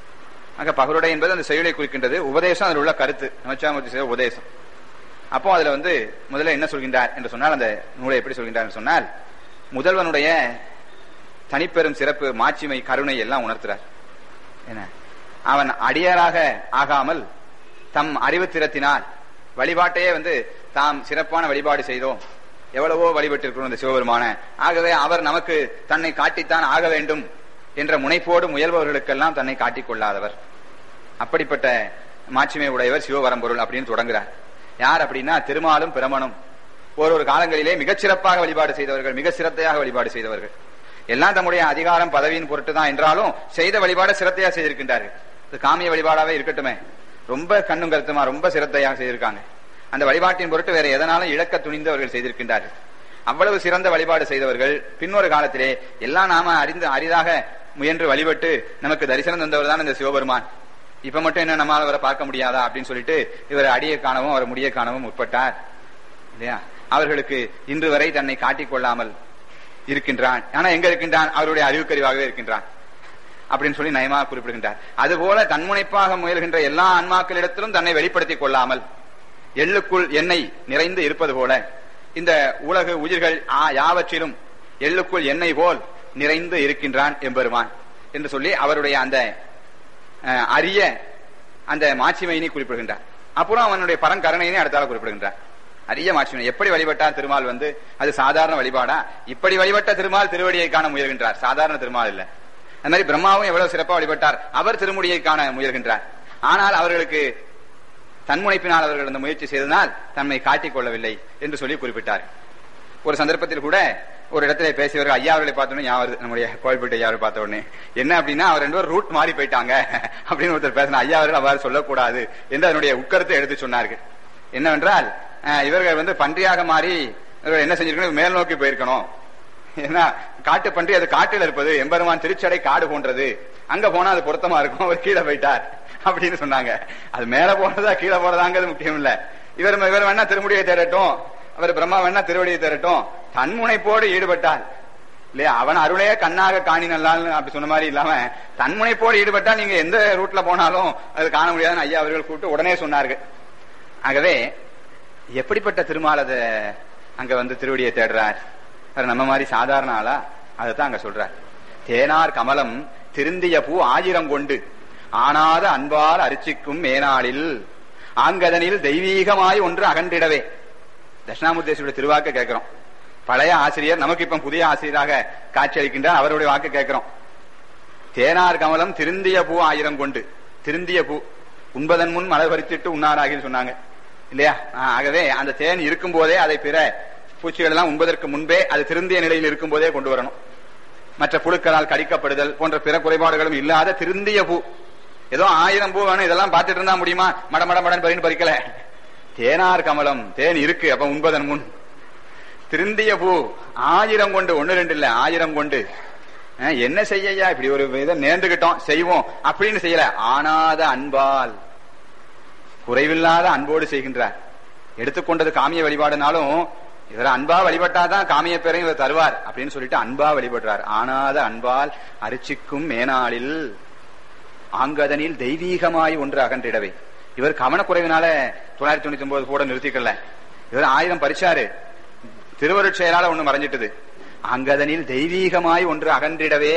ஆக பகருடை என்பது அந்த செயலை குறிக்கின்றது உபதேசம் அதில் உள்ள கருத்து நமச்சாமூர்த்தி செய்த உபதேசம் அப்போ அதுல வந்து முதல்ல என்ன சொல்கின்றார் என்று சொன்னால் அந்த நூலை எப்படி சொல்கின்றார் என்று சொன்னால் முதல்வனுடைய தனிப்பெரும் சிறப்பு மாட்சிமை கருணை எல்லாம் உணர்த்துறார் என்ன அவன் அடியாராக ஆகாமல் தம் அறிவுத்திறத்தினால் வழிபாட்டையே வந்து தாம் சிறப்பான வழிபாடு செய்தோம் எவ்வளவோ வழிபட்டிருக்கிறோம் இந்த சிவபெருமான ஆகவே அவர் நமக்கு தன்னை காட்டித்தான் ஆக வேண்டும் என்ற முனைப்போடு முயல்பவர்களுக்கெல்லாம் தன்னை காட்டிக் கொள்ளாதவர் அப்படிப்பட்ட மாட்சிமை உடையவர் சிவபரம்பொருள் அப்படின்னு தொடங்குறார் யார் அப்படின்னா திருமாலும் பிரமனும் ஒரு ஒரு காலங்களிலே மிகச் சிறப்பாக வழிபாடு செய்தவர்கள் மிக சிரத்தையாக வழிபாடு செய்தவர்கள் எல்லாம் தம்முடைய அதிகாரம் பதவியின் பொருட்டு தான் என்றாலும் செய்த வழிபாட சிரத்தையா செய்திருக்கின்றார்கள் இது காமிய வழிபாடாவே இருக்கட்டுமே ரொம்ப கண்ணும் கருத்துமா ரொம்ப சிரத்தையாக செய்திருக்காங்க அந்த வழிபாட்டின் பொருட்டு வேற எதனாலும் இழக்க துணிந்து அவர்கள் செய்திருக்கின்றார்கள் அவ்வளவு சிறந்த வழிபாடு செய்தவர்கள் பின்னொரு காலத்திலே எல்லாம் நாம அறிந்து அரிதாக முயன்று வழிபட்டு நமக்கு தரிசனம் தந்தவர் தான் இந்த சிவபெருமான் இப்ப மட்டும் என்ன நம்மால அவரை பார்க்க முடியாதா அப்படின்னு சொல்லிட்டு இவர் அடியை காணவும் அவர் முடிய காணவும் முற்பட்டார் இல்லையா அவர்களுக்கு இன்று வரை தன்னை காட்டிக் கொள்ளாமல் இருக்கின்றான் ஆனா எங்க இருக்கின்றான் அவருடைய அறிவுக்கறிவாகவே இருக்கின்றான் அப்படின்னு சொல்லி நயமாக குறிப்பிடுகின்றார் அதுபோல தன்முனைப்பாக முயல்கின்ற எல்லா ஆன்மாக்களிடத்திலும் தன்னை வெளிப்படுத்திக் கொள்ளாமல் எள்ளுக்குள் எண்ணெய் நிறைந்து இருப்பது போல இந்த உலகு உயிர்கள் ஆ- யாவற்றிலும் எள்ளுக்குள் எண்ணெய் போல் நிறைந்து இருக்கின்றான் எம்பெருமான் என்று சொல்லி அவருடைய அந்த அஹ், அரிய அந்த மாட்சிமையினை குறிப்பிடுகின்றார் அப்புறம் அவனுடைய பரங்கருணையினை அடுத்தால குறிப்பிடுகின்றார் அரிய மாட்சி எப்படி வழிபட்டார் திருமால் வந்து அது சாதாரண வழிபாடா இப்படி வழிபட்ட திருமால் திருவடியை காண முயல்கின்றார் சாதாரண திருமால் இல்ல அது மாதிரி பிரம்மாவும் எவ்வளவு சிறப்பா வழிபட்டார் அவர் திருமுடியை காண முயல்கின்றார் ஆனால் அவர்களுக்கு தன்முனைப்பினால் அவர்கள் அந்த முயற்சி செய்ததால் தன்னை காட்டிக் கொள்ளவில்லை என்று சொல்லி குறிப்பிட்டார் ஒரு சந்தர்ப்பத்தில் கூட ஒரு இடத்துல பேசியவர்கள் ஐயா அவர்களை பார்த்தோன்னே ஞாபகம் நம்முடைய கோவில்பேட்டை ஐயா அவரை பார்த்த உடனே என்ன அப்படின்னா அவர் ரெண்டு பேரும் ரூட் மாறி போயிட்டாங்க அப்படின்னு ஒருத்தர் பேசினா ஐயா அவர்கள் அவ்வாறு சொல்லக்கூடாது என்று அதனுடைய உட்கருத்தை எடுத்து சொன்னார்கள் என்னவென்றால் அஹ், இவர்கள் வந்து பன்றியாக மாறி இவர்கள் என்ன செஞ்சிருக்கணும் மேல் நோக்கி போயிருக்கணும் ஏன்னா காட்டு பன்றி அது காட்டில் இருப்பது எம்பெருமான் திருச்சடை காடு போன்றது அங்க போனா அது பொருத்தமா இருக்கும் அவர் கீழே போயிட்டார் அப்படின்னு சொன்னாங்க அது மேல போறதா கீழே போறதாங்கிறது முக்கியம் இல்ல இவர் இவர் வேணா திருமுடியை தேடட்டும் அவர் பிரம்மா வேணா திருவடியை தேடட்டும் தன்முனைப்போடு ஈடுபட்டால் இல்லையா அவன் அருளையே கண்ணாக காணி நல்லான்னு அப்படி சொன்ன மாதிரி இல்லாம தன்முனைப்போடு ஈடுபட்டால் நீங்க எந்த ரூட்ல போனாலும் அது காண முடியாதுன்னு ஐயா அவர்கள் கூப்பிட்டு உடனே சொன்னார்கள் ஆகவே எப்படிப்பட்ட திருமால் அதை அங்க வந்து திருவடியை தேடுறார் அவர் நம்ம மாதிரி சாதாரண ஆளா அதைத்தான் அங்க சொல்றார் தேனார் கமலம் திருந்திய பூ ஆயிரம் கொண்டு ஆனாத அன்பால் அரிச்சிக்கும் மேனாளில் ஆங்கதனில் தெய்வீகமாய் ஒன்று அகன்றிடவே தட்சிணாமூர்த்தேஸ்வருடைய திருவாக்க கேட்கிறோம் பழைய ஆசிரியர் நமக்கு இப்ப புதிய ஆசிரியராக காட்சியளிக்கின்றார் அவருடைய வாக்கு கேட்கிறோம் தேனார் கமலம் திருந்திய பூ ஆயிரம் கொண்டு திருந்திய பூ உண்பதன் முன் மலர் பறித்திட்டு உண்ணாராகின்னு சொன்னாங்க இல்லையா ஆ, ஆகவே அந்த தேன் இருக்கும் போதே அதை பிற பூச்சிகள் எல்லாம் உண்பதற்கு முன்பே அது திருந்திய நிலையில் இருக்கும் போதே கொண்டு வரணும் மற்ற புழுக்களால் கடிக்கப்படுதல் போன்ற பிற குறைபாடுகளும் இல்லாத திருந்திய பூ ஏதோ ஆயிரம் பூ வேணும் இதெல்லாம் பார்த்துட்டு இருந்தா முடியுமா மட மட மடன் பறின்னு பறிக்கல தேனார் கமலம் தேன் இருக்கு அப்ப உண்பதன் முன் திருந்திய பூ ஆயிரம் கொண்டு ஒண்ணு ரெண்டு இல்ல ஆயிரம் கொண்டு அஹ், என்ன செய்யயா இப்படி ஒரு இதை நேர்ந்துகிட்டோம் செய்வோம் அப்படின்னு செய்யல ஆனாத அன்பால் குறைவில்லாத அன்போடு செய்கின்றார் எடுத்துக்கொண்டது காமிய வழிபாடுனாலும் இவர் அன்பா வழிபட்டாதான் காமிய பேரையும் இவர் தருவார் அப்படின்னு சொல்லிட்டு அன்பா வழிபடுறார் ஆனாத அன்பால் அரிச்சிக்கும் மேனாளில் ஆங்கதனில் தெய்வீகமாய் ஒன்று அகன்றிடவே இவர் கவனக்குறைவினால தொள்ளாயிரத்தி தொண்ணூத்தி ஒன்பது கூட நிறுத்திக்கல இவர் ஆயிரம் பறிச்சாரு திருவருட் செயலால ஒண்ணு மறைஞ்சிட்டது அங்கதனில் தெய்வீகமாய் ஒன்று அகன்றிடவே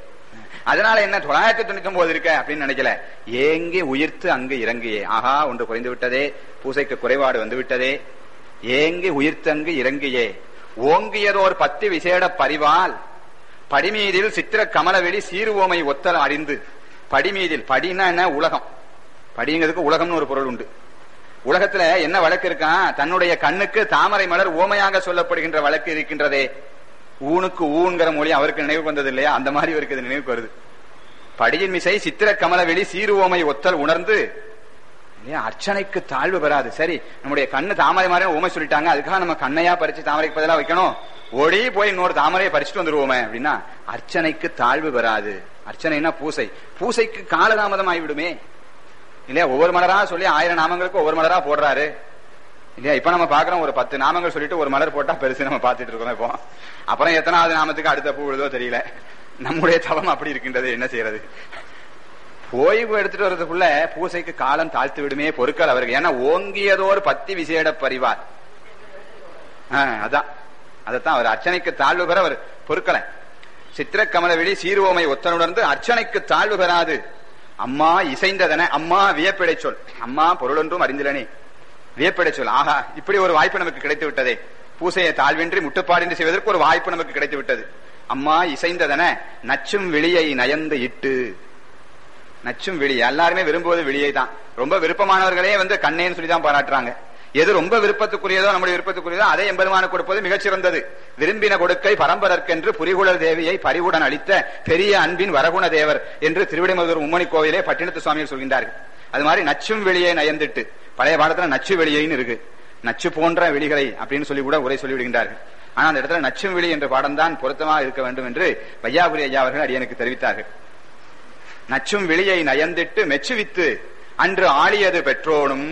அதனால என்ன தொள்ளாயிரத்தி தொண்ணூத்தி ஒன்பது இருக்க அப்படின்னு நினைக்கல ஏங்கி உயிர்த்து அங்கு இறங்கியே ஆஹா ஒன்று குறைந்து விட்டதே பூசைக்கு குறைபாடு வந்து விட்டதே ஏங்கி உயிர்த்து அங்கு இறங்கியே ஓங்கியதோர் பத்து விசேட பரிவால் படிமீதில் சித்திர கமலவெளி சீருவோமை ஒத்தல் அறிந்து படிமீதில் படின்னா என்ன உலகம் படிங்கிறதுக்கு உலகம்னு ஒரு பொருள் உண்டு உலகத்துல என்ன வழக்கு இருக்கான் தன்னுடைய கண்ணுக்கு தாமரை மலர் ஓமையாக சொல்லப்படுகின்ற வழக்கு இருக்கின்றதே ஊனுக்கு ஊன்கிற மொழி அவருக்கு நினைவு வந்தது இல்லையா அந்த மாதிரி இவருக்கு இது நினைவுக்கு வருது படியின் மிசை சித்திர கமலவெளி சீருவோமை ஒத்தல் உணர்ந்து இல்லையா அர்ச்சனைக்கு தாழ்வு பெறாது சரி நம்முடைய கண்ணு தாமரை மாதிரி ஊமை சொல்லிட்டாங்க அதுக்காக நம்ம கண்ணையா பறிச்சு தாமரைக்கு பதிலா வைக்கணும் ஓடி போய் இன்னொரு தாமரையை பறிச்சுட்டு வந்துருவோமே அப்படின்னா அர்ச்சனைக்கு தாழ்வு பெறாது அர்ச்சனைனா பூசை பூசைக்கு காலதாமதம் ஆகிவிடுமே இல்லையா ஒவ்வொரு மலரா சொல்லி ஆயிரம் நாமங்களுக்கு ஒவ்வொரு மலரா போடுறாரு இல்லையா இப்ப நம்ம பாக்குறோம் ஒரு பத்து நாமங்கள் சொல்லிட்டு ஒரு மலர் போட்டா பெருசு நம்ம பார்த்துட்டு இருக்கோம் இப்போ அப்புறம் எத்தனாவது நாமத்துக்கு அடுத்த பூ விழுதோ தெரியல நம்முடைய தவம் அப்படி இருக்கின்றது என்ன செய்யறது ஓய்வு எடுத்துட்டு வர்றதுக்குள்ள பூசைக்கு காலம் தாழ்த்து விடுமே பொருட்கள் அவருக்கு ஏன்னா ஓங்கியதோர் பத்தி விசேட பரிவார் ஆ, அதான் அதத்தான் அவர் அர்ச்சனைக்கு தாழ்வு பெற அவர் பொருட்களை சித்திர கமலவெளி சீர்வோமை ஒத்தனுணர்ந்து அர்ச்சனைக்கு தாழ்வு பெறாது அம்மா இசைந்ததன அம்மா வியப்பிடை சொல் அம்மா பொருளொன்றும் அறிந்திலனே வியப்பிடை சொல் ஆஹா இப்படி ஒரு வாய்ப்பு நமக்கு கிடைத்து விட்டதே பூசையை தாழ்வின்றி முட்டுப்பாடின்றி செய்வதற்கு ஒரு வாய்ப்பு நமக்கு கிடைத்து விட்டது அம்மா இசைந்ததன நச்சும் வெளியை நயந்து இட்டு நச்சும் விழி எல்லாருமே விரும்புவது விழியை தான் ரொம்ப விருப்பமானவர்களே வந்து கண்ணேன்னு சொல்லி தான் பாராட்டுறாங்க எது ரொம்ப விருப்பத்துக்குரியதோ நம்முடைய விருப்பத்துக்குரியதோ அதை எம்பெருமான கொடுப்பது மிகச் சிறந்தது விரும்பின கொடுக்கை பரம்பரற்கென்று புரிகுழல் தேவியை பரிவுடன் அளித்த பெரிய அன்பின் வரகுண தேவர் என்று திருவிடைமருதூர் உம்மணி கோவிலே பட்டினத்து சுவாமிகள் சொல்கின்றார்கள் அது மாதிரி நச்சும் வெளியை நயந்திட்டு பழைய பாடத்துல நச்சு வெளியைன்னு இருக்கு நச்சு போன்ற வெளிகளை அப்படின்னு சொல்லி கூட உரை சொல்லி விடுகின்றார்கள் ஆனா அந்த இடத்துல நச்சும் வெளி என்ற பாடம் தான் பொருத்தமாக இருக்க வேண்டும் என்று வையாபுரி ஐயா அவர்கள் அடியனுக்கு தெரிவித்தார்கள் நச்சும் வெளியை நயந்திட்டு மெச்சுவித்து அன்று ஆளியது பெற்றோனும்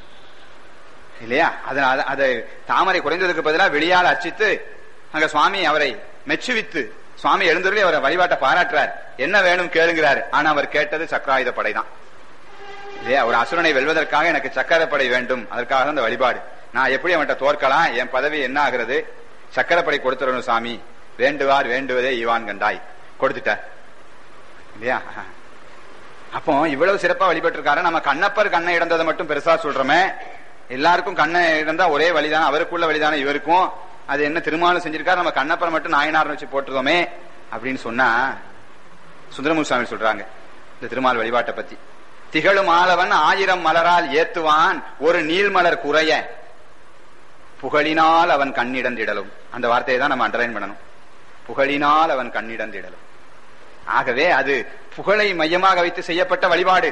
இல்லையா அதனால அதை தாமரை குறைந்ததுக்கு பதிலாக வெளியால் அர்ச்சித்து அங்க சுவாமி அவரை மெச்சுவித்து சுவாமி எழுந்தருளி அவரை வழிபாட்டை பாராட்டுறார் என்ன வேணும் கேளுங்கிறார் ஆனா அவர் கேட்டது சக்கராயுத படைதான் இல்லையா ஒரு அசுரனை வெல்வதற்காக எனக்கு சக்கரப்படை வேண்டும் அதற்காக அந்த வழிபாடு நான் எப்படி அவன்கிட்ட தோற்கலாம் என் பதவி என்ன ஆகிறது சக்கரப்படை கொடுத்துடணும் சாமி வேண்டுவார் வேண்டுவதே ஈவான் கண்டாய் கொடுத்துட்டார் இல்லையா அப்போ இவ்வளவு சிறப்பா வழிபட்டிருக்காரு நம்ம கண்ணப்பர் கண்ணை இடந்ததை மட்டும் பெருசா சொல்றோமே எல்லாருக்கும் கண்ணை இருந்தா ஒரே வழிதானே அவருக்குள்ள வழிதானே இவருக்கும் அது என்ன திருமாலும் செஞ்சிருக்காரு நம்ம கண்ணப்பரை மட்டும் நாயனார் வச்சு போட்டுருவோமே அப்படின்னு சொன்னா சுந்தரமூர் சுவாமி சொல்றாங்க இந்த திருமால் வழிபாட்டை பத்தி திகழும் ஆளவன் ஆயிரம் மலரால் ஏத்துவான் ஒரு நீள்மலர் குறைய புகழினால் அவன் கண்ணிடந்திடலும் அந்த வார்த்தையை தான் நம்ம அண்டர்லைன் பண்ணணும் புகழினால் அவன் கண்ணிடந்திடலும் ஆகவே அது புகழை மையமாக வைத்து செய்யப்பட்ட வழிபாடு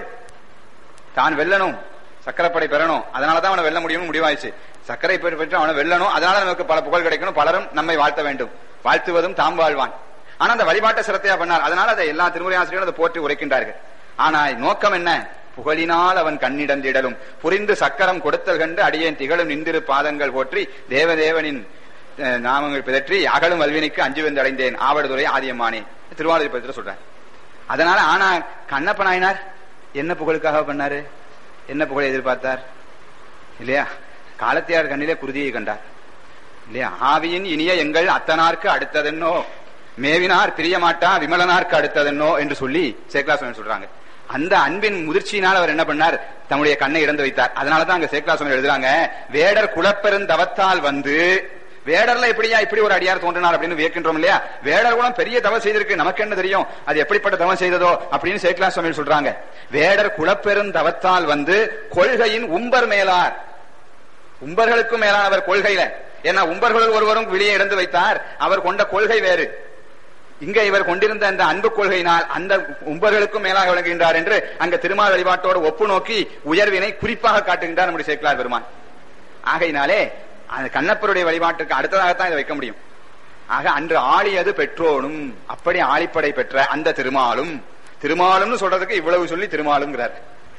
தான் வெல்லணும் சக்கரப்படை பெறணும் அதனாலதான் அவனை வெல்ல முடியும்னு முடிவாயிச்சு சக்கரை பெற்று பெற்று அவனை வெல்லணும் அதனால நமக்கு பல புகழ் கிடைக்கணும் பலரும் நம்மை வாழ்த்த வேண்டும் வாழ்த்துவதும் தாம் வாழ்வான் ஆனா அந்த வழிபாட்டை சிரத்தையா பண்ணார் அதனால அதை எல்லா திருமுறை ஆசிரியர்களும் அதை போற்றி உரைக்கின்றார்கள் ஆனா நோக்கம் என்ன புகழினால் அவன் கண்ணிடந்திடலும் புரிந்து சக்கரம் கொடுத்தல் கண்டு அடியேன் திகழும் நிந்திரு பாதங்கள் போற்றி தேவதேவனின் அஹ், நாமங்கள் பிதற்றி அகலும் வல்வினைக்கு அஞ்சு வந்து அடைந்தேன் ஆவடுதுறை ஆதியம்மானே திருவாரூர் பத்திர சொல்றேன் அதனால ஆனா கண்ணப்ப நாயனார் என்ன புகழுக்காக பண்ணாரு என்ன புகழை எதிர்பார்த்தார் இல்லையா காலத்தியார் கண்ணிலே குருதியை கண்டார் இல்லையா ஆவியின் இனிய எங்கள் அத்தனார்க்கு அடுத்ததென்னோ மேவினார் பிரியமாட்டா விமலனார்க்கு அடுத்ததென்னோ என்று சொல்லி சேக்லா சுவாமி சொல்றாங்க அந்த அன்பின் முதிர்ச்சியினால் அவர் என்ன பண்ணார் தம்முடைய கண்ணை இறந்து வைத்தார் அதனாலதான் அங்க சேக்லா சுவாமி எழுதுறாங்க வேடர் குலப்பெருந்தவத்தால் வந்து வேடர்ல எப்படியா இப்படி ஒரு அடியார் தோன்றினார் அப்படின்னு வியக்கின்றோம் இல்லையா வேடர் குலம் பெரிய தவம் செய்திருக்கு நமக்கு என்ன தெரியும் அது எப்படிப்பட்ட தவம் செய்ததோ அப்படின்னு சேக்லா சுவாமி சொல்றாங்க வேடர் குலப்பெருந்தவத்தால் வந்து கொள்கையின் உம்பர் மேலார் உம்பர்களுக்கும் மேலானவர் கொள்கையில ஏன்னா உம்பர்களுள் ஒருவரும் வெளியே இழந்து வைத்தார் அவர் கொண்ட கொள்கை வேறு இங்க இவர் கொண்டிருந்த அந்த அன்பு கொள்கையினால் அந்த உம்பர்களுக்கும் மேலாக விளங்குகின்றார் என்று அங்க திருமால் வழிபாட்டோடு ஒப்பு நோக்கி உயர்வினை குறிப்பாக காட்டுகின்றார் நம்முடைய சேக்கலார் பெருமான் ஆகையினாலே அந்த கண்ணப்பருடைய வழிபாட்டுக்கு அடுத்ததாகத்தான் இதை வைக்க முடியும் ஆக அன்று ஆளியது பெற்றோனும் அப்படி ஆளிப்படை பெற்ற அந்த திருமாலும் திருமாலும்னு சொல்றதுக்கு இவ்வளவு சொல்லி திருமாலுங்கிறார்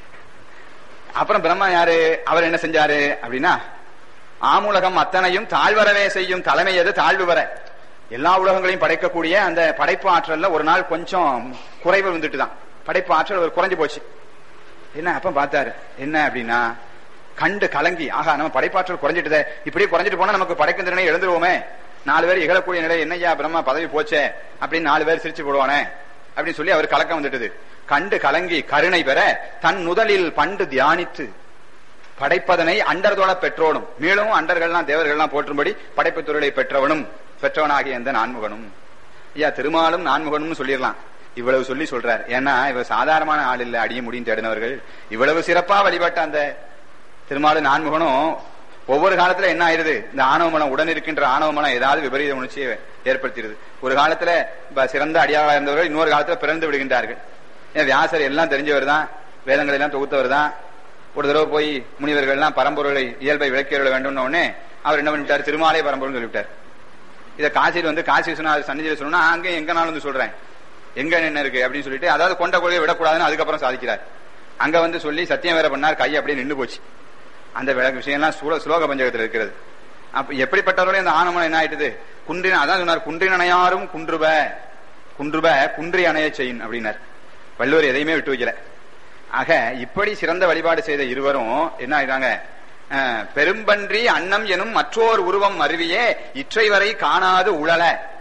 அப்புறம் பிரம்மா யாரு அவர் என்ன செஞ்சாரு அப்படின்னா ஆமுலகம் அத்தனையும் தாழ்வரவே செய்யும் தலைமை எது தாழ்வு வர எல்லா உலகங்களையும் படைக்கக்கூடிய அந்த படைப்பு ஆற்றல்ல ஒரு நாள் கொஞ்சம் குறைவு வந்துட்டு தான் படைப்பு ஆற்றல் ஒரு குறைஞ்சு போச்சு என்ன அப்ப பார்த்தாரு என்ன அப்படின்னா கண்டு கலங்கி ஆகா நம்ம படைப்பாற்றல் குறைஞ்சிட்டுதே இப்படியே குறைஞ்சிட்டு போனா நமக்கு படைக்கும் திறனை எழுந்துருவோமே நாலு பேர் இகழக்கூடிய நிலை என்னய்யா பிரம்மா பதவி போச்சே அப்படின்னு நாலு பேர் சிரிச்சு போடுவானே அப்படின்னு சொல்லி அவர் கலக்கம் வந்துட்டது கண்டு கலங்கி கருணை பெற தன் முதலில் பண்டு தியானித்து படைப்பதனை அண்டர்தோட பெற்றோனும் மேலும் அண்டர்கள்லாம் தேவர்கள்லாம் போற்றும்படி படைப்பு தொழிலை பெற்றவனும் பெற்றவனாகிய இந்த நான்முகனும் ஐயா திருமாலும் நான்முகனும் சொல்லிடலாம் இவ்வளவு சொல்லி சொல்றார் ஏன்னா இவர் சாதாரணமான ஆள் இல்ல அடிய முடியும் தேடினவர்கள் இவ்வளவு சிறப்பா வழிபட்ட அந்த திருமாலு நான்முகனும் ஒவ்வொரு காலத்துல என்ன ஆயிருது இந்த ஆணவ மனம் உடன் இருக்கின்ற ஆணவ மனம் ஏதாவது விபரீத உணர்ச்சியை ஏற்படுத்திடுது ஒரு காலத்துல ப- சிறந்த அடியாளா இருந்தவர்கள் இன்னொரு காலத்துல பிறந்து விடுகின்றார்கள் ஏன் வியாசர் எல்லாம் தெரிஞ்சவர் தான் வேதங்களை எல்லாம் தொகுத்தவர் தான் ஒரு தடவை போய் முனிவர்கள்லாம் பரம்பொருளை இயல்பை விளக்கியருள வேண்டும் உடனே அவர் என்ன பண்ணிவிட்டார் திருமாலே பரம்பொருள் சொல்லிவிட்டார் இதை காசியில் வந்து காசி விஸ்வநாதர் சன்னிதியில் சொல்லணும்னா அங்கே எங்க நாள் வந்து சொல்றேன் எங்க என்ன இருக்கு அப்படின்னு சொல்லிட்டு அதாவது கொண்ட கொள்கையை விடக்கூடாதுன்னு அதுக்கப்புறம் சாதிக்கிறார் அங்க வந்து சொல்லி சத்தியம் வேற பண்ணார் கை அப்படியே நின்று போச்சு அந்த விளக்கு விஷயம்லாம் சுல சுலோக பஞ்சகத்தில் இருக்கிறது அப்ப எப்படிப்பட்டவர்களே அந்த ஆனமனம் என்ன ஆயிட்டுது குன்றின அதான் சொன்னார் குன்றின் அணையாரும் குன்றுப குன்றுப குன்றி அணைய செய்யும் அப்படின்னார் வள்ளுவர் எதையுமே விட்டு வைக்கல ஆக இப்படி சிறந்த வழிபாடு செய்த இருவரும் என்ன ஆயிட்டாங்க அஹ், பெரும்பன்றி அன்னம் எனும் மற்றோர் உருவம் அருவியே இற்றை வரை காணாது உழல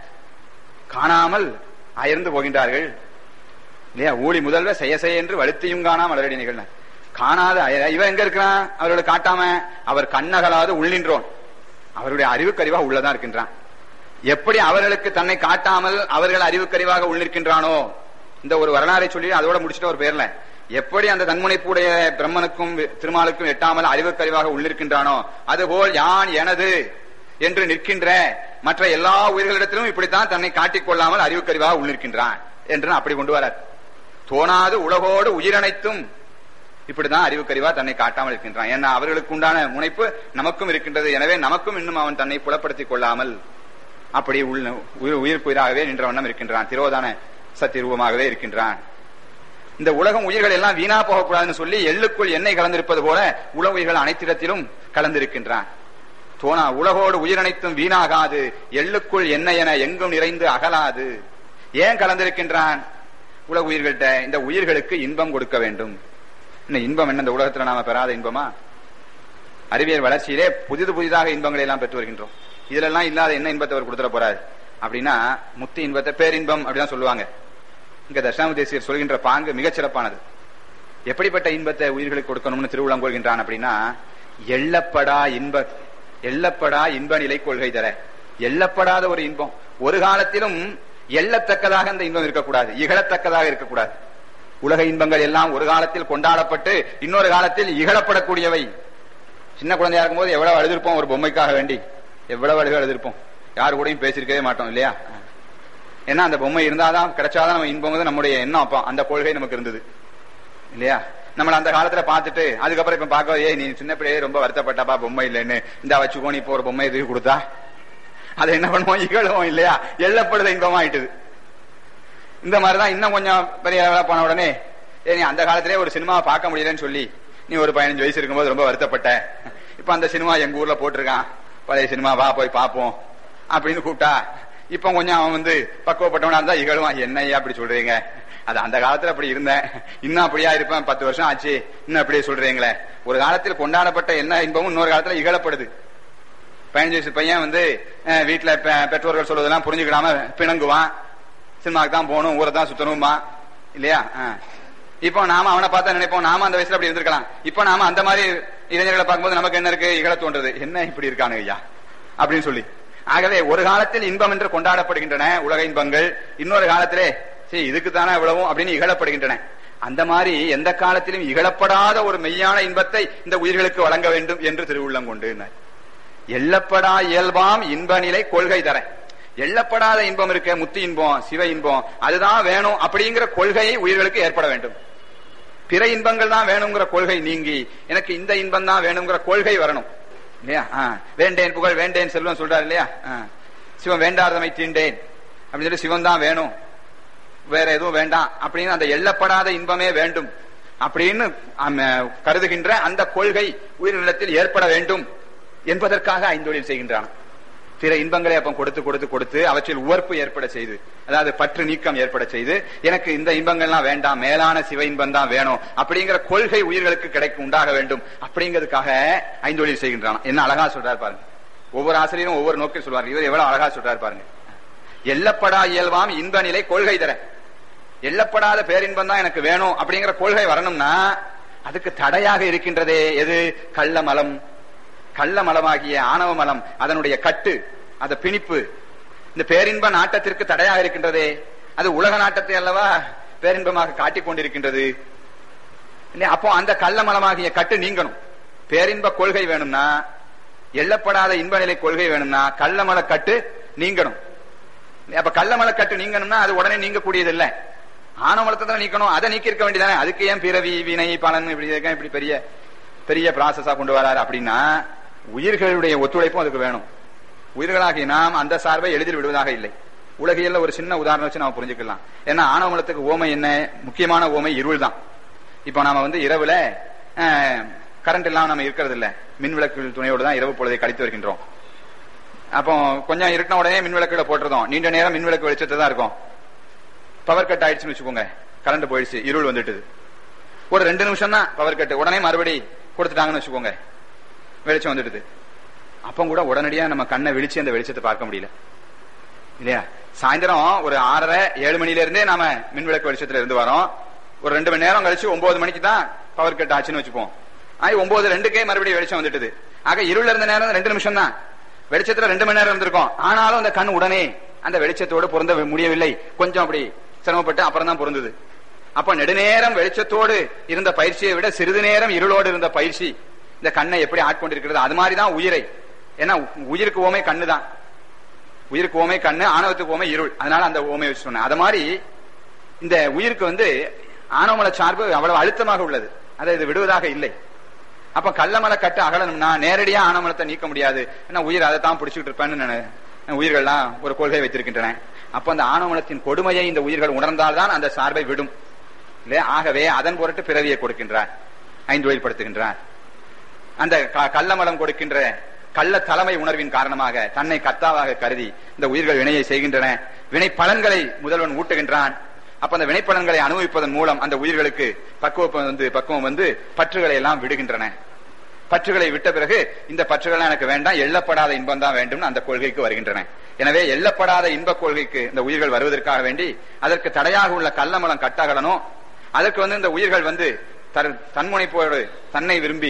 காணாமல் அயர்ந்து போகின்றார்கள் இல்லையா ஊழி முதல்வ செய்ய செய்ய என்று வலுத்தியும் காணாம மலரடி நிகழ்ந்தார் காணாத அய- இவன் எங்க இருக்கிறான் அவர்களுக்கு காட்டாம அவர் கண்ணகலாது உள்ளின்றோன் அவருடைய அறிவுக்கறிவா உள்ளதான் இருக்கின்றான் எப்படி அவர்களுக்கு தன்னை காட்டாமல் அவர்கள் அறிவுக்கறிவாக உள்ளிருக்கின்றானோ இந்த ஒரு வரலாறை சொல்லி அதோட முடிச்சுட்டு ஒரு பேர்ல எப்படி அந்த தன்முனைப்புடைய பிரம்மனுக்கும் திருமாலுக்கும் எட்டாமல் அறிவுக்கறிவாக உள்ளிருக்கின்றானோ அதுபோல் யான் எனது என்று நிற்கின்ற மற்ற எல்லா உயிர்களிடத்திலும் இப்படித்தான் தன்னை காட்டிக் கொள்ளாமல் அறிவுக்கறிவாக உள்ளிருக்கின்றான் என்று அப்படி கொண்டு வரார் தோணாது உலகோடு உயிரனைத்தும் இப்படிதான் அறிவுக்கறிவா தன்னை காட்டாமல் இருக்கின்றான் ஏன்னா அவர்களுக்கு உண்டான முனைப்பு நமக்கும் இருக்கின்றது எனவே நமக்கும் இன்னும் அவன் தன்னை புலப்படுத்திக் கொள்ளாமல் அப்படி உள்ள உயிர் உயிர்ப்புயிராகவே நின்ற வண்ணம் இருக்கின்றான் திரோதான சத்திரூபமாகவே இருக்கின்றான் இந்த உலகம் உயிர்கள் எல்லாம் வீணா போகக்கூடாதுன்னு சொல்லி எள்ளுக்குள் எண்ணெய் கலந்திருப்பது போல உலக உயிர்கள் அனைத்திடத்திலும் கலந்திருக்கின்றான் தோணா உலகோடு உயிரனைத்தும் வீணாகாது எள்ளுக்குள் எண்ணெய் என எங்கும் நிறைந்து அகலாது ஏன் கலந்திருக்கின்றான் உலக உயிர்கள்ட்ட இந்த உயிர்களுக்கு இன்பம் கொடுக்க வேண்டும் என்ன இன்பம் என்ன இந்த உலகத்துல நாம பெறாத இன்பமா அறிவியல் வளர்ச்சியிலே புதிது புதிதாக இன்பங்களை எல்லாம் பெற்று வருகின்றோம் இதுல எல்லாம் இல்லாத என்ன இன்பத்தை அவர் கொடுத்துட போறாரு அப்படின்னா முத்தி இன்பத்தை பேரின்பம் அப்படிதான் சொல்லுவாங்க இங்க தட்சிணாமுதேசியர் சொல்கின்ற பாங்கு மிகச் சிறப்பானது எப்படிப்பட்ட இன்பத்தை உயிர்களுக்கு கொடுக்கணும்னு திருவிழம் கொள்கின்றான் அப்படின்னா எள்ளப்படா இன்ப எள்ளப்படா இன்ப நிலை கொள்கை தர எள்ளப்படாத ஒரு இன்பம் ஒரு காலத்திலும் எள்ளத்தக்கதாக அந்த இன்பம் இருக்கக்கூடாது இகழத்தக்கதாக இருக்கக்கூடாது உலக இன்பங்கள் எல்லாம் ஒரு காலத்தில் கொண்டாடப்பட்டு இன்னொரு காலத்தில் இகழப்படக்கூடியவை சின்ன குழந்தையா இருக்கும்போது எவ்வளவு அழுதிருப்போம் ஒரு பொம்மைக்காக வேண்டி எவ்வளவு அழுக அழுதிருப்போம் யாரு கூடயும் பேசிருக்கவே மாட்டோம் இல்லையா ஏன்னா அந்த பொம்மை இருந்தாதான் கிடைச்சாதான் நம்ம இன்பம் வந்து நம்முடைய எண்ணம் அப்போ அந்த கொள்கை நமக்கு இருந்தது இல்லையா நம்மள அந்த காலத்துல பார்த்துட்டு அதுக்கப்புறம் இப்ப பார்க்க ஏய் நீ சின்ன பிள்ளையே ரொம்ப வருத்தப்பட்டப்பா பொம்மை இல்லைன்னு இந்த வச்சுக்கோ நீ இப்போ ஒரு பொம்மை எதுக்கு கொடுத்தா அதை என்ன பண்ணுவோம் இகழுவோம் இல்லையா எள்ளப்படுத இன்பமாயிட்டுது இந்த மாதிரிதான் இன்னும் கொஞ்சம் பெரிய அளவுல போன உடனே ஏ நீ அந்த காலத்திலே ஒரு சினிமாவை பார்க்க முடியலன்னு சொல்லி நீ ஒரு பதினஞ்சு வயசு இருக்கும்போது ரொம்ப வருத்தப்பட்ட இப்ப அந்த சினிமா எங்க ஊர்ல போட்டிருக்கான் பழைய சினிமா வா போய் பார்ப்போம் அப்படின்னு கூப்பிட்டா இப்ப கொஞ்சம் அவன் வந்து பக்குவப்பட்டவனா இருந்தா இகழுவான் என்னையா அப்படி சொல்றீங்க அது அந்த காலத்துல அப்படி இருந்தேன் இன்னும் அப்படியா இருப்பேன் பத்து வருஷம் ஆச்சு இன்னும் அப்படியே சொல்றீங்களே ஒரு காலத்தில் கொண்டாடப்பட்ட என்ன இன்பமும் இன்னொரு காலத்துல இகழப்படுது பதினஞ்சு வயசு பையன் வந்து அஹ், வீட்டுல பெ- பெற்றோர்கள் சொல்வதெல்லாம் புரிஞ்சுக்கிடாம பிணங்குவான் சினிமாக்கு தான் போகணும் ஊரை தான் சுத்தணுமா இல்லையா அஹ். இப்போ நாம அவனை பார்த்தா நினைப்போம் நாம அந்த வயசுல அப்படி இருந்திருக்கலாம் இப்போ நாம அந்த மாதிரி இளைஞர்களை பார்க்கும்போது நமக்கு என்ன இருக்கு இகழ தோன்றது என்ன இப்படி இருக்கானு ஐயா அப்படின்னு சொல்லி ஆகவே ஒரு காலத்தில் இன்பம் என்று கொண்டாடப்படுகின்றன உலக இன்பங்கள் இன்னொரு காலத்திலே சரி இதுக்கு தானே இவ்வளவும் அப்படின்னு இகழப்படுகின்றன அந்த மாதிரி எந்த காலத்திலும் இகழப்படாத ஒரு மெய்யான இன்பத்தை இந்த உயிர்களுக்கு வழங்க வேண்டும் என்று திருவுள்ளம் கொண்டு எள்ளப்படா இயல்பாம் இன்ப நிலை கொள்கை தர எள்ளப்படாத இன்பம் இருக்க முத்தி இன்பம் சிவ இன்பம் அதுதான் வேணும் அப்படிங்கிற கொள்கையை உயிர்களுக்கு ஏற்பட வேண்டும் பிற இன்பங்கள் தான் வேணுங்கிற கொள்கை நீங்கி எனக்கு இந்த இன்பம் தான் வேணுங்கிற கொள்கை வரணும் இல்லையா ஆ, வேண்டேன் புகழ் வேண்டேன் செல்வம் சொல்றாரு இல்லையா ஆ. சிவன் வேண்டாதமை தீண்டேன் அப்படின்னு சொல்லி சிவன் தான் வேணும் வேற எதுவும் வேண்டாம் அப்படின்னு அந்த எள்ளப்படாத இன்பமே வேண்டும் அப்படின்னு ஆம, கருதுகின்ற அந்த கொள்கை உயிரினத்தில் ஏற்பட வேண்டும் என்பதற்காக ஐந்தொழில் செய்கின்றான் பிற இன்பங்களை அப்ப கொடுத்து கொடுத்து கொடுத்து அவற்றில் உவர்ப்பு ஏற்பட செய்து அதாவது பற்று நீக்கம் ஏற்பட செய்து எனக்கு இந்த இன்பங்கள்லாம் வேண்டாம் மேலான சிவ இன்பம் தான் வேணும் அப்படிங்கிற கொள்கை உயிர்களுக்கு கிடைக்கும் உண்டாக வேண்டும் அப்படிங்கிறதுக்காக ஐந்தொழில் செய்கின்றான் என்ன அழகா சொல்றாரு பாருங்க ஒவ்வொரு ஆசிரியரும் ஒவ்வொரு நோக்கில் சொல்வார் இவர் எவ்வளவு அழகா சொல்றாரு பாருங்க எல்லப்படா இயல்பாம் இன்ப நிலை கொள்கை தர எள்ளப்படாத பேரின்பம் தான் எனக்கு வேணும் அப்படிங்கிற கொள்கை வரணும்னா அதுக்கு தடையாக இருக்கின்றதே எது கள்ள மலம் கள்ள மலமாகிய ஆணவ மலம் அதனுடைய கட்டு அந்த பிணிப்பு இந்த பேரின்ப நாட்டத்திற்கு தடையாக இருக்கின்றதே அது உலக நாட்டத்தை அல்லவா பேரின்பமாக காட்டிக் கொண்டிருக்கின்றது இல்லையா? அப்போ அந்த கள்ள மலமாகிய கட்டு நீங்கணும் பேரின்ப கொள்கை வேணும்னா எள்ளப்படாத இன்ப நிலை கொள்கை வேணும்னா கள்ளமல கட்டு நீங்கணும் அப்ப கள்ளமல கட்டு நீங்கணும்னா அது உடனே நீங்கக்கூடியது இல்ல ஆணவலத்தை தான் நீக்கணும் அதை நீக்கி இருக்க வேண்டியதானே அதுக்கு ஏன் பிறவி வினை பலன் இப்படி இருக்க இப்படி பெரிய பெரிய ப்ராசஸா கொண்டு வராரு அப்படின்னா உயிர்களுடைய ஒத்துழைப்பும் அதுக்கு வேணும் உயிர்களாகிய நாம் அந்த சார்பை எளிதில் விடுவதாக இல்லை உலகியல்ல ஒரு சின்ன உதாரணம் வச்சு நாம புரிஞ்சுக்கலாம் ஏன்னா ஆணவமலத்துக்கு ஓமை என்ன முக்கியமான ஓமை இருள் தான் இப்போ நாம வந்து இரவுல கரண்ட் எல்லாம் நம்ம இருக்கிறது இல்ல மின் விளக்கு துணையோடு தான் இரவு பொழுதை கழித்து வருகின்றோம் அப்போ கொஞ்சம் இருட்டின உடனே மின் விளக்குல போட்டுருந்தோம் நீண்ட நேரம் மின் விளக்கு வெளிச்சத்தை தான் இருக்கும் பவர் கட் ஆயிடுச்சுன்னு வச்சுக்கோங்க கரண்ட் போயிடுச்சு இருள் வந்துட்டுது ஒரு ரெண்டு நிமிஷம் தான் பவர் கட் உடனே மறுபடி கொடுத்துட்டாங்கன்னு வச்சுக்கோங்க வெளிச்சம் வந்துடுது அப்போ கூட உடனடியா நம்ம கண்ணை விழிச்சு அந்த வெளிச்சத்தை பார்க்க முடியல இல்லையா சாயந்தரம் ஒரு ஆறரை ஏழு மணில இருந்தே நாம மின் விளக்கு வெளிச்சத்துல இருந்து வரோம் ஒரு ரெண்டு மணி நேரம் கழிச்சு ஒன்பது மணிக்கு தான் பவர் கட் ஆச்சுன்னு வச்சுப்போம் ஆகி ஒன்பது ரெண்டுக்கே மறுபடியும் வெளிச்சம் வந்துட்டுது ஆக இருள் இருந்த நேரம் ரெண்டு நிமிஷம் தான் வெளிச்சத்துல ரெண்டு மணி நேரம் இருந்திருக்கும் ஆனாலும் அந்த கண் உடனே அந்த வெளிச்சத்தோடு பொருந்த முடியவில்லை கொஞ்சம் அப்படி சிரமப்பட்டு அப்புறம் தான் பொருந்தது அப்ப நெடுநேரம் வெளிச்சத்தோடு இருந்த பயிற்சியை விட சிறிது நேரம் இருளோடு இருந்த பயிற்சி இந்த கண்ணை எப்படி ஆட்கொண்டிருக்கிறது அது மாதிரிதான் உயிரை ஏன்னா உயிருக்கு ஓமை கண்ணு தான் உயிருக்கு ஓமை கண்ணு ஆணவத்துக்கு ஓமை இருள் அதனால அந்த ஓமை வச்சு சொன்னேன் அது மாதிரி இந்த உயிருக்கு வந்து ஆணவமல சார்பு அவ்வளவு அழுத்தமாக உள்ளது அதை இது விடுவதாக இல்லை அப்ப கள்ளமல கட்டு அகலணும்னா நேரடியா ஆணவமலத்தை நீக்க முடியாது ஏன்னா உயிர் அதை தான் பிடிச்சிட்டு இருப்பேன்னு நான் உயிர்கள்லாம் ஒரு கொள்கை வைத்திருக்கின்றன அப்ப அந்த ஆணவமலத்தின் கொடுமையை இந்த உயிர்கள் உணர்ந்தால்தான் அந்த சார்பை விடும் இல்லையா ஆகவே அதன் பொருட்டு பிறவியை கொடுக்கின்றார் ஐந்து வழிப்படுத்துகின்றார் அந்த க- கள்ளமலம் கொடுக்கின்ற கள்ள தலைமை உணர்வின் காரணமாக தன்னை கர்த்தாவாக கருதி இந்த உயிர்கள் வினையை செய்கின்றன வினை பலன்களை முதல்வன் ஊட்டுகின்றான் அப்ப அந்த வினைப்பலன்களை அனுபவிப்பதன் மூலம் அந்த உயிர்களுக்கு பக்குவம் வந்து பக்குவம் வந்து பற்றுகளை எல்லாம் விடுகின்றன பற்றுகளை விட்ட பிறகு இந்த பற்றுகள் எனக்கு வேண்டாம் எள்ளப்படாத இன்பம் தான் வேண்டும் அந்த கொள்கைக்கு வருகின்றன எனவே எள்ளப்படாத இன்ப கொள்கைக்கு இந்த உயிர்கள் வருவதற்காக வேண்டி அதற்கு தடையாக உள்ள கள்ளமலம் கட்டகலனும் அதற்கு வந்து இந்த உயிர்கள் வந்து தன்- தன்முனைப்போடு தன்னை விரும்பி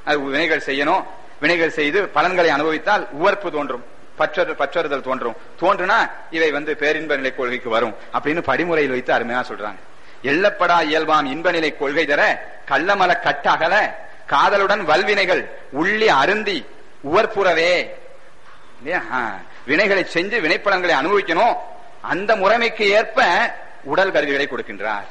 அது வினைகள் செய்யணும் வினைகள் செய்து பலன்களை அனுபவித்தால் உவர்ப்பு தோன்றும் பற்றறு பற்றறுதல் தோன்றும் தோன்றுனா இவை வந்து பேரின்ப நிலை கொள்கைக்கு வரும் அப்படின்னு படிமுறையில் வைத்து அருமையா சொல்றாங்க எள்ளப்படா இயல்பாம் இன்ப நிலை கொள்கை தர கள்ளமல கட்டகல காதலுடன் வல்வினைகள் உள்ளி அருந்தி உவர்ப்புறவே இல்லையா ஆ. வினைகளை செஞ்சு வினைப்பலன்களை அனுபவிக்கணும் அந்த முறைமைக்கு ஏற்ப உடல் கருவிகளை கொடுக்கின்றார்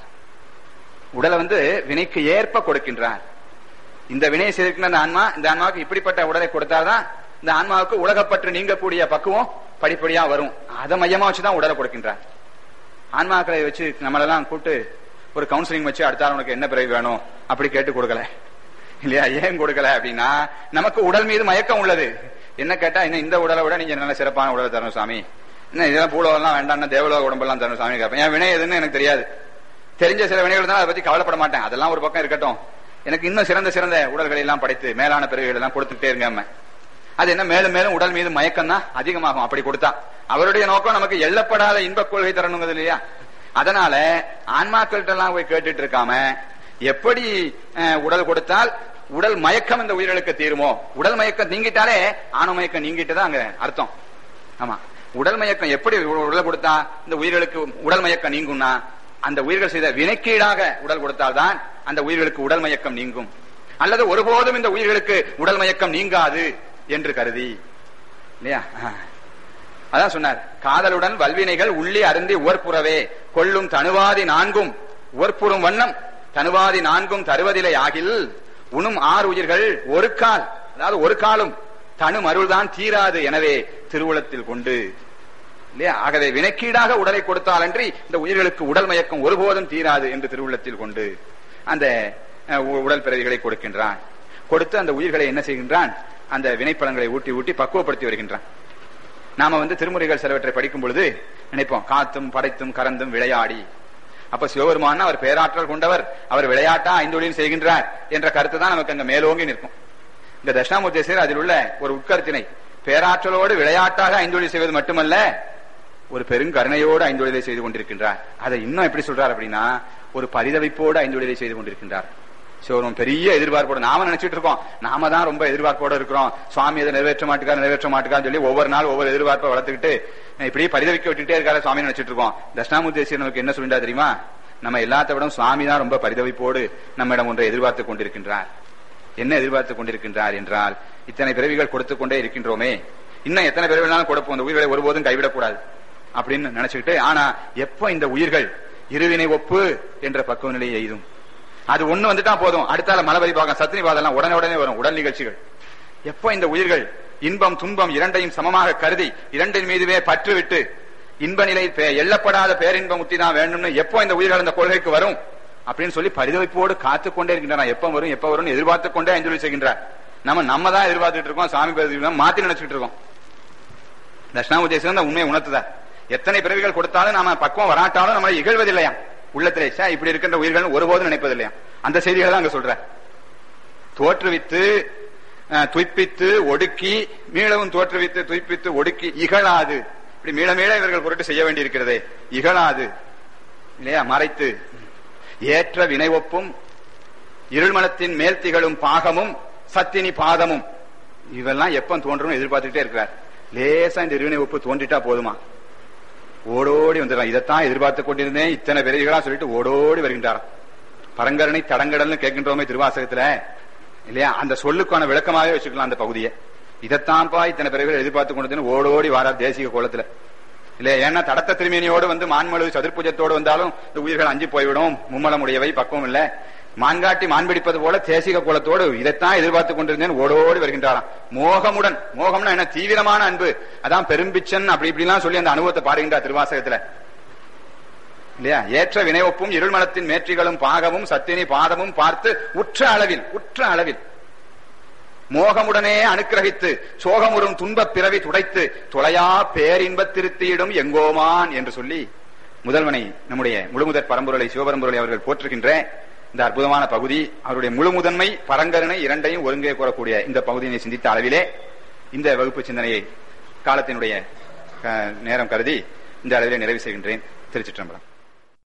உடலை வந்து வினைக்கு ஏற்ப கொடுக்கின்றார் இந்த வினையை செய்திருக்கின்ற அந்த ஆன்மா இந்த ஆன்மாவுக்கு இப்படிப்பட்ட உடலை கொடுத்தால்தான் இந்த ஆன்மாவுக்கு உலகப்பற்று நீங்கக்கூடிய பக்குவம் படிப்படியா வரும் அதை மையமா வச்சுதான் உடலை கொடுக்கின்றார் ஆன்மாக்களை வச்சு நம்மளெல்லாம் கூப்பிட்டு ஒரு கவுன்சிலிங் வச்சு அடுத்த உனக்கு என்ன பிறகு வேணும் அப்படி கேட்டு கொடுக்கல இல்லையா ஏன் கொடுக்கல அப்படின்னா நமக்கு உடல் மீது மயக்கம் உள்ளது என்ன கேட்டா இன்னும் இந்த உடலை விட நீங்க நல்ல சிறப்பான உடலை தரணும் சாமி என்ன இதெல்லாம் பூலோகம்லாம் வேண்டாம் தேவலோக உடம்பெல்லாம் தரணும் சாமி கேட்பேன் என் வினை எதுன்னு எனக்கு தெரியாது தெரிஞ்ச சில வினைகள் தான் அதை பத்தி கவலைப்பட மாட்டேன் அதெல்லாம் ஒரு பக்கம் இருக்கட்டும் எனக்கு இன்னும் சிறந்த சிறந்த உடல்களை எல்லாம் படைத்து மேலான பிறகுகள் எல்லாம் கொடுத்துட்டே இருங்க அம்மா. அது என்ன மேலும் மேலும் உடல் மீது மயக்கம் தான் அதிகமாகும் அப்படி கொடுத்தா அவருடைய நோக்கம் நமக்கு எள்ளப்படாத இன்பக் கொள்கை தரணுங்கிறது இல்லையா அதனால ஆன்மாக்கள்கிட்ட எல்லாம் போய் கேட்டுட்டு இருக்காம எப்படி அஹ், உடல் கொடுத்தால் உடல் மயக்கம் இந்த உயிர்களுக்கு தீருமோ உடல் மயக்கம் நீங்கிட்டாலே ஆணவ மயக்கம் நீங்கிட்டு தான் அங்க அர்த்தம் ஆமா உடல் மயக்கம் எப்படி உ- உடல் கொடுத்தா இந்த உயிர்களுக்கு உடல் மயக்கம் நீங்கும்னா அந்த உயிர்கள் செய்த வினைக்கீடாக உடல் கொடுத்தால்தான் அந்த உயிர்களுக்கு உடல் மயக்கம் நீங்கும் அல்லது ஒருபோதும் இந்த உயிர்களுக்கு உடல் மயக்கம் நீங்காது என்று கருதி இல்லையா ஆ. அதான் சொன்னார் காதலுடன் வல்வினைகள் உள்ளி அருந்தி உவர்ப்புறவே கொள்ளும் தனுவாதி நான்கும் உவர்ப்புறும் வண்ணம் தனுவாதி நான்கும் தருவதில்லை ஆகில் உணும் ஆறு உயிர்கள் ஒரு கால் அதாவது ஒரு காலும் தனு மருள்தான் தீராது எனவே திருவுளத்தில் கொண்டு இல்லையா ஆகவே வினைக்கீடாக உடலை கொடுத்தாலன்றி இந்த உயிர்களுக்கு உடல் மயக்கம் ஒருபோதும் தீராது என்று திருவுள்ளத்தில் கொண்டு அந்த அஹ், உ- உடல் பிறவிகளை கொடுக்கின்றான் கொடுத்து அந்த உயிர்களை என்ன செய்கின்றான் அந்த வினைப்பலன்களை ஊட்டி ஊட்டி பக்குவப்படுத்தி வருகின்றான் நாம வந்து திருமுறைகள் சிலவற்றை படிக்கும் பொழுது நினைப்போம் காத்தும் படைத்தும் கறந்தும் விளையாடி அப்ப சிவபெருமான் அவர் பேராற்றல் கொண்டவர் அவர் விளையாட்டா ஐந்தொழில் செய்கின்றார் என்ற கருத்து தான் நமக்கு அங்க மேலோங்கி நிற்கும் இந்த தட்சிணாமூர்த்தேசர் அதில் உள்ள ஒரு உட்கருத்தினை பேராற்றலோடு விளையாட்டாக ஐந்தொழில் செய்வது மட்டுமல்ல ஒரு பெருங்கருணையோடு ஐந்தொழிலை செய்து கொண்டிருக்கின்றார் அதை இன்னும் எப்படி சொல்றார் அப்படின்னா ஒரு பரிதவிப்போடு ஐந்தொழிலை செய்து கொண்டிருக்கின்றார் சிவரும் பெரிய எதிர்பார்ப்போடு நாம நினைச்சிட்டு இருக்கோம் நாம தான் ரொம்ப எதிர்பார்ப்போடு இருக்கிறோம் சுவாமி இதை நிறைவேற்ற மாட்டுக்கார் நிறைவேற்ற மாட்டுக்கான்னு சொல்லி ஒவ்வொரு நாள் ஒவ்வொரு எதிர்பார்ப்பை வளர்த்துக்கிட்டு இப்படியே பரிதவிக்க விட்டுட்டே இருக்காரு சுவாமி நினைச்சிட்டு இருக்கோம் தட்சிணாமூர்த்தி நமக்கு என்ன சொல்லிட்டா தெரியுமா நம்ம எல்லாத்த விட சுவாமி தான் ரொம்ப பரிதவிப்போடு நம்மிடம் ஒன்றை எதிர்பார்த்து கொண்டிருக்கின்றார் என்ன எதிர்பார்த்து கொண்டிருக்கின்றார் என்றால் இத்தனை பிறவிகள் கொடுத்துக் கொண்டே இருக்கின்றோமே இன்னும் எத்தனை பிறவிகளாலும் கொடுப்போம் இந்த உயிர்களை ஒருபோதும் கைவிடக்கூடாது அப்படின்னு நினைச்சுக்கிட்டு ஆனா எப்ப இந்த உயிர்கள் இருவினை ஒப்பு என்ற பக்குவ நிலையை எய்தும் அது ஒண்ணு வந்துட்டா போதும் அடுத்தால மலபரி பாகம் சத்தினி பாதம் உடனே உடனே வரும் உடல் நிகழ்ச்சிகள் எப்போ இந்த உயிர்கள் இன்பம் துன்பம் இரண்டையும் சமமாக கருதி இரண்டின் மீதுவே பற்று விட்டு இன்ப நிலை பே- எள்ளப்படாத பேரின்ப முத்தி தான் வேண்டும்னு எப்போ இந்த உயிர்கள் இந்த கொள்கைக்கு வரும் அப்படின்னு சொல்லி பரிதவிப்போடு காத்துக் கொண்டே இருக்கின்றன எப்ப வரும் எப்ப வரும் எதிர்பார்த்து கொண்டே அஞ்சலி செய்கின்றார் நம்ம நம்ம தான் எதிர்பார்த்துட்டு இருக்கோம் சாமி பேர் மாத்தி நினைச்சுட்டு இருக்கோம் தட்சிணாமூர்த்தி உண்மையை உணர்த்துதார் எத்தனை பிறவிகள் கொடுத்தாலும் நாம பக்குவம் வராட்டாலும் நம்மளை இகழ்வதில்லையா உள்ளத்திலே "ச்சே, இப்படி இருக்கின்ற உயிர்கள் ஒருபோதும் நினைப்பதில்லையா அந்த செய்திகளை தான் அங்க சொல்ற தோற்றுவித்து அஹ், துய்ப்பித்து ஒடுக்கி மீளவும் தோற்றுவித்து துய்ப்பித்து ஒடுக்கி இகழாது இப்படி மீள மீள இவர்கள் பொருட்டு செய்ய வேண்டியிருக்கிறதே இகழாது இல்லையா மறைத்து ஏற்ற வினை ஒப்பும் இருள்மனத்தின் மேல் திகழும் பாகமும் சத்தினி பாதமும் இவெல்லாம் எப்ப தோன்றும் எதிர்பார்த்துட்டே இருக்கிறார் லேசா இந்த இருவினை ஒப்பு தோன்றிட்டா போதுமா ஓடோடி வந்துடுறான் இதைத்தான் எதிர்பார்த்து கொண்டிருந்தேன் இத்தனை பிறவிகளா சொல்லிட்டு ஓடோடி வருகின்றாராம் பரங்கரணை தடங்கடல்னு கேட்கின்றோமே திருவாசகத்துல இல்லையா அந்த சொல்லுக்கான விளக்கமாவே வச்சுக்கலாம் அந்த பகுதியை இதைத்தான்ப்பா இத்தனை பிறவிகள் எதிர்பார்த்து கொண்டிருந்தேன்னு ஓடோடி வாரார் தேசிக கோலத்துல இல்லையா ஏன்னா தடத்த திருமேனியோடு வந்து மான்மழு சதுர்புஜத்தோடு வந்தாலும் இந்த உயிர்கள் அஞ்சு போய்விடும் மும்மலமுடையவை பக்குவம் இல்ல மான்காட்டி மான் பிடிப்பது போல தேசிக குலத்தோடு இதைத்தான் எதிர்பார்த்து கொண்டிருந்தேன் ஓடோடி வருகின்றாராம் மோகமுடன் மோகம்னா என்ன தீவிரமான அன்பு அதான் பெரும்பிச்சன் அப்படி இப்படிலாம் சொல்லி அந்த அனுபவத்தை பாருகின்றார் திருவாசகத்துல இல்லையா ஏற்ற வினைவப்பும் இருள்மலத்தின் மேற்றிகளும் பாகமும் சத்தினி பாதமும் பார்த்து உற்ற அளவில் உற்ற அளவில் மோகமுடனே அனுக்கிரகித்து சோகமுறும் துன்பப் பிறவி துடைத்து துளையா பேரின்பத் திருத்தியிடும் எங்கோமான் என்று சொல்லி முதல்வனை நம்முடைய முழுமுதற் பரம்பொருளை சிவபரம்பொருளை அவர்கள் போற்றுகின்ற இந்த அற்புதமான பகுதி அவருடைய முழு முதன்மை பரங்கருணை இரண்டையும் ஒருங்கே கூறக்கூடிய இந்த பகுதியினை சிந்தித்த அளவிலே இந்த வகுப்பு சிந்தனையை காலத்தினுடைய அஹ், நேரம் கருதி இந்த அளவிலே நிறைவு செய்கின்றேன் திருச்சிற்றம்பலம்